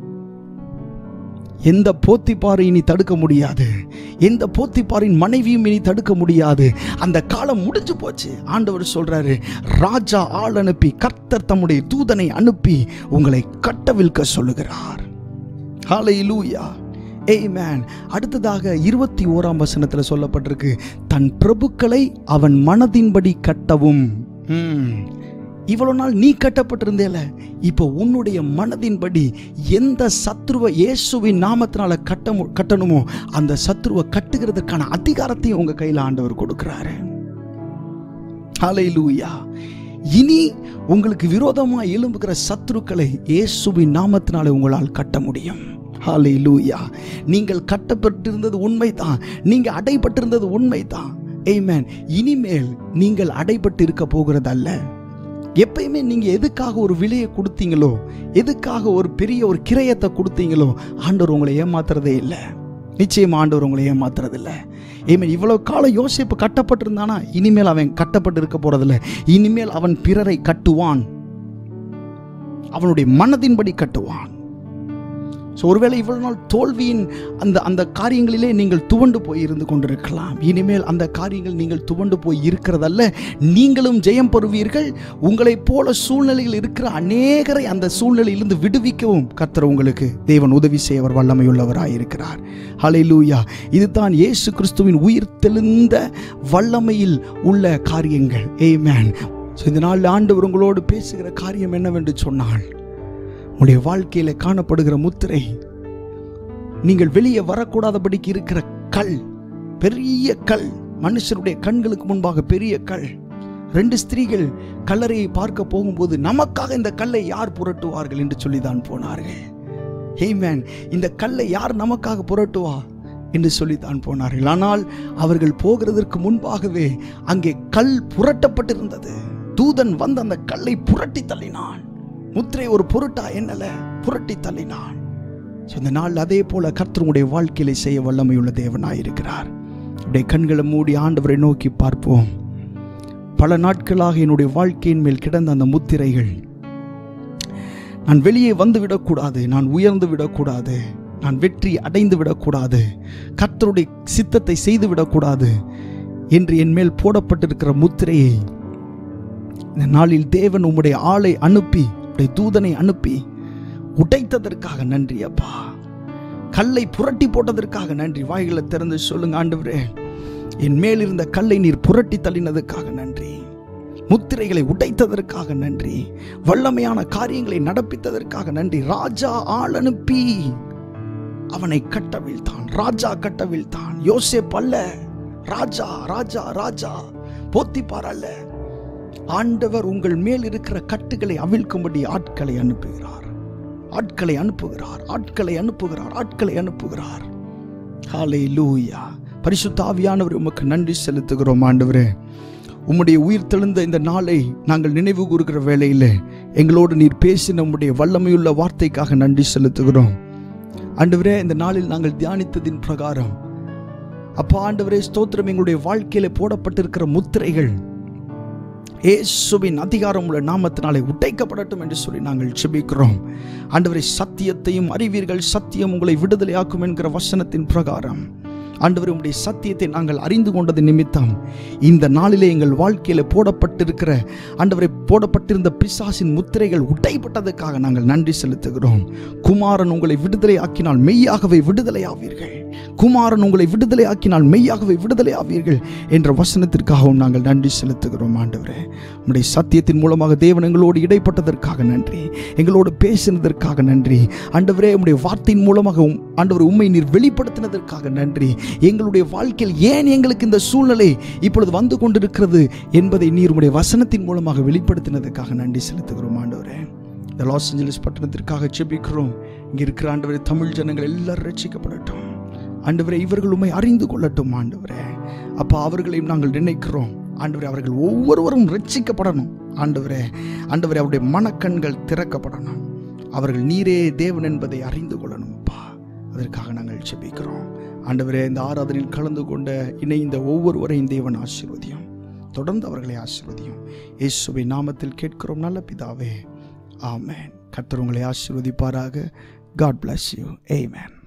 எந்த போத்திப்பாரை இனி தடுக்க முடியாது எந்த போத்திப்பாரின் மனைவியும் இனி தடுக்க முடியாது அந்த காலம் முடிஞ்சு போச்சு ஆண்டவர் சொல்றாரு ராஜா ஆள் அனுப்பி கர்த்தர் தம்முடைய தூதனை அனுப்பி உங்களை கட்டவிழ்க்க சொல்லுகிறார் ஹalleluya ஏமேன் அடுத்ததாக இருபத்தி ஓராம் வசனத்தில் சொல்லப்பட்டிருக்கு தன் பிரபுக்களை அவன் மனதின்படி கட்டவும் ம். இவ்வளவு நாள் நீ கட்டப்பட்டிருந்தேல இப்போ உன்னுடைய மனதின்படி எந்த சத்ருவை இயேசுவின் நாமத்தினால கட்ட மு- கட்டணுமோ அந்த சத்ருவை கட்டுகிறதுக்கான அதிகாரத்தையும் உங்க கையில் ஆண்டவர் கொடுக்கிறாரு ஹalleluya இனி உங்களுக்கு விரோதமாக எழும்புகிற சத்துருக்களை இயேசுவின் நாமத்தினாலே உங்களால் கட்ட முடியும் ஹalleluya நீங்கள் கட்டப்பட்டிருந்தது உண்மைதான் நீங்க அடைபட்டிருந்தது உண்மைதான் ஏமேன் இனிமேல் நீங்கள் அடைபட்டு இருக்க போகிறது அல்ல எப்பயுமே நீங்க எதுக்காக ஒரு விலையை கொடுத்தீங்களோ எதுக்காக ஒரு பெரிய ஒரு கிரயத்தை கொடுத்தீங்களோ ஆண்டவர் உங்களை ஏமாத்துறதே இல்லை நிச்சயம் ஆண்டவர் உங்களை ஏமாத்துறதில்ல ஏமேன் இவ்வளோ காலம் யோசிப்பு கட்டப்பட்டிருந்தானா இனிமேல் அவன் கட்டப்பட்டு இருக்க போறதில்ல இனிமேல் அவன் பிறரை கட்டுவான் அவனுடைய மனதின்படி கட்டுவான் ஸோ ஒருவேளை இவ்வளவு நாள் தோல்வியின் அந்த அந்த காரியங்களிலே நீங்கள் துவண்டு போய் இருந்து கொண்டிருக்கலாம் இனிமேல் அந்த காரியங்கள் நீங்கள் துவண்டு போய் இருக்கிறதல்ல நீங்களும் ஜெயம் பெறுவீர்கள் உங்களைப் போல சூழ்நிலையில் இருக்கிற அநேகரை அந்த சூழ்நிலையிலிருந்து விடுவிக்கவும் கர்த்தர் உங்களுக்கு தேவன் உதவி செய்ய அவர் வல்லமையுள்ளவராய் இருக்கிறார் ஹalleluya இதுதான் இயேசு கிறிஸ்துவின் உயிர் தெளிந்த வல்லமையில் உள்ள காரியங்கள் ஏமேன் ஸோ இந்த நாள் ஆண்டவர் உங்களோடு பேசுகிற காரியம் என்னவென்று சொன்னால் உங்களுடைய வாழ்க்கையில் காணப்படுகிற முத்திரை நீங்கள் வெளியே வரக்கூடாதபடிக்கு இருக்கிற கல் பெரிய கல் மனுஷருடைய கண்களுக்கு முன்பாக பெரிய கல் ரெண்டு ஸ்திரீகள் கல்லறையை பார்க்க போகும்போது நமக்காக இந்த கல்லை யார் புரட்டுவார்கள் என்று சொல்லிதான் போனார்கள் ஹேமேன் இந்த கல்லை யார் நமக்காக புரட்டுவா என்று சொல்லித்தான் போனார்கள் ஆனால் அவர்கள் போகிறதற்கு முன்பாகவே அங்கே கல் புரட்டப்பட்டிருந்தது தூதன் வந்து அந்த கல்லை புரட்டி தள்ளினான் முத்திரை ஒரு பொருட்டா என்னல புரட்டி தள்ளினான் So, இந்த நாள் அதே போல கர்த்தருடைய வாழ்க்கையில செய்ய வல்லமையுள்ள தேவனாயிருக்கிறார் அப்படியே கண்களை மூடி ஆண்டவரை நோக்கி பார்ப்போம் பல நாட்களாக என்னுடைய வாழ்க்கையின் மேல் கிடந்த அந்த முத்திரைகள் நான் வெளியே வந்து விடக்கூடாது நான் உயர்ந்து விடக்கூடாது நான் வெற்றி அடைந்து விடக்கூடாது கர்த்தருடைய சித்தத்தை செய்து விடக்கூடாது என்று என் மேல் போடப்பட்டிருக்கிற முத்திரையை இந்த நாளில் தேவன் உம்முடைய ஆளை அனுப்பி உடைய தூதனை அனுப்பி உடைத்ததற்காக நன்றி அப்பா கல்லை புரட்டி போட்டதற்காக நன்றி வாய்களை திறந்து சொல்லுங்க ஆண்டவரே என் மேல் இருந்த கல்லை நீர் புரட்டி தள்ளினதுக்காக நன்றி முத்திரைகளை உடைத்ததற்காக நன்றி வல்லமையான காரியங்களை நடப்பித்ததற்காக நன்றி ராஜா ஆள் அனுப்பி அவனை கட்டவிழ்த்தான் ராஜா கட்டவிழ்த்தான் யோசேப் அல்ல ராஜா ராஜா ராஜா போத்திப்பார் அல்ல ஆண்டவர் உங்கள் மேல் இருக்கிற கட்டுகளை அவிழ்க்கும்படி ஆட்களை அனுப்புகிறார் ஆட்களை அனுப்புகிறார் ஆட்களை அனுப்புகிறார் ஆட்களை அனுப்புகிறார் ஹாலே லூயா பரிசுத்த ஆவியானவர் உமக்கு நன்றி செலுத்துகிறோம் ஆண்டவரே உம்முடைய உயிர் தெழுந்த இந்த நாளை நாங்கள் நினைவு கூறுகிற வேளையில் எங்களோடு நீர் பேசின உம்முடைய வல்லமையுள்ள வார்த்தைக்காக நன்றி செலுத்துகிறோம் ஆண்டவரே இந்த நாளில் நாங்கள் தியானித்ததின் பிரகாரம் அப்பா ஆண்டவரே ஸ்தோத்திரம் எங்களுடைய வாழ்க்கையில போடப்பட்டிருக்கிற முத்திரைகள் இயேசுவின் அதிகாரம் உள்ள நாமத்தினாலே உடைக்கப்படட்டும் என்று சொல்லி நாங்கள் செபிக்கிறோம் ஆண்டவரை சத்தியத்தையும் அறிவீர்கள் சத்தியம் உங்களை விடுதலையாக்கும் என்கிற வசனத்தின் பிரகாரம் ஆண்டவர் உம்முடைய சத்தியத்தை நாங்கள் அறிந்து கொண்டது நிமித்தம் இந்த நாளிலே எங்கள் வாழ்க்கையில் போடப்பட்டிருக்கிற ஆண்டவரை போடப்பட்டிருந்த பிசாசின் முத்திரைகள் உடைப்பட்டதுக்காக நாங்கள் நன்றி செலுத்துகிறோம் குமாரன் உங்களை விடுதலை ஆக்கினால் மெய்யாகவே விடுதலை ஆவீர்கள் குமாரன் உங்களை விடுதலை ஆக்கினால் மெய்யாகவே விடுதலை ஆவீர்கள் என்ற வசனத்திற்காகவும் நாங்கள் நன்றி செலுத்துகிறோம் ஆண்டவரே உம்முடைய சத்தியத்தின் மூலமாக தேவன் எங்களோடு இடைப்பட்டதற்காக நன்றி எங்களோடு பேசினதற்காக நன்றி ஆண்டவரே உம்முடைய வார்த்தையின் மூலமாக உம்- ஆண்டவர் உண்மை நீர் வெளிப்படுத்தினதற்காக நன்றி எங்களுடைய வாழ்க்கையில் ஏன் எங்களுக்கு இந்த சூழ்நிலை இப்பொழுது வந்து கொண்டிருக்கிறது என்பதை நீர் உம்முடைய வசனத்தின் மூலமாக வெளிப்படுத்தினதற்காக நன்றி செலுத்துகிறோம் ஆண்டவரே இந்த லாஸ் ஏஞ்சலிஸ் பட்டணத்திற்காக செபிக்கிறோம் இங்கே இருக்கிற ஆண்டவரே தமிழ் ஜனங்கள் எல்லாரும் ரட்சிக்கப்படட்டும் ஆண்டவரே இவர்கள் உண்மை அறிந்து கொள்ளட்டும் ஆண்டவரே அப்போ அவர்களையும் நாங்கள் நினைக்கிறோம் ஆண்டவரே அவர்கள் ஒவ்வொருவரும் ரட்சிக்கப்படணும் ஆண்டவரே ஆண்டவரே அவருடைய மனக்கண்கள் திறக்கப்படணும் அவர்கள் நீரே தேவன் என்பதை அறிந்து கொள்ளணும் அப்பா அதற்காக நாங்கள் செபிக்கிறோம் ஆண்டவரே இந்த ஆராதனையில் கலந்து கொண்ட இணைந்த ஒவ்வொருவரையும் தேவன் ஆசீர்வதியும் தொடர்ந்து அவர்களை ஆசீர்வதியும் இயேசுவின் நாமத்தில் கேட்கிறோம் நல்ல பிதாவே ஆமென் கர்த்தர் உங்களை ஆசீர்வதிப்பாராக காட் bless யூ amen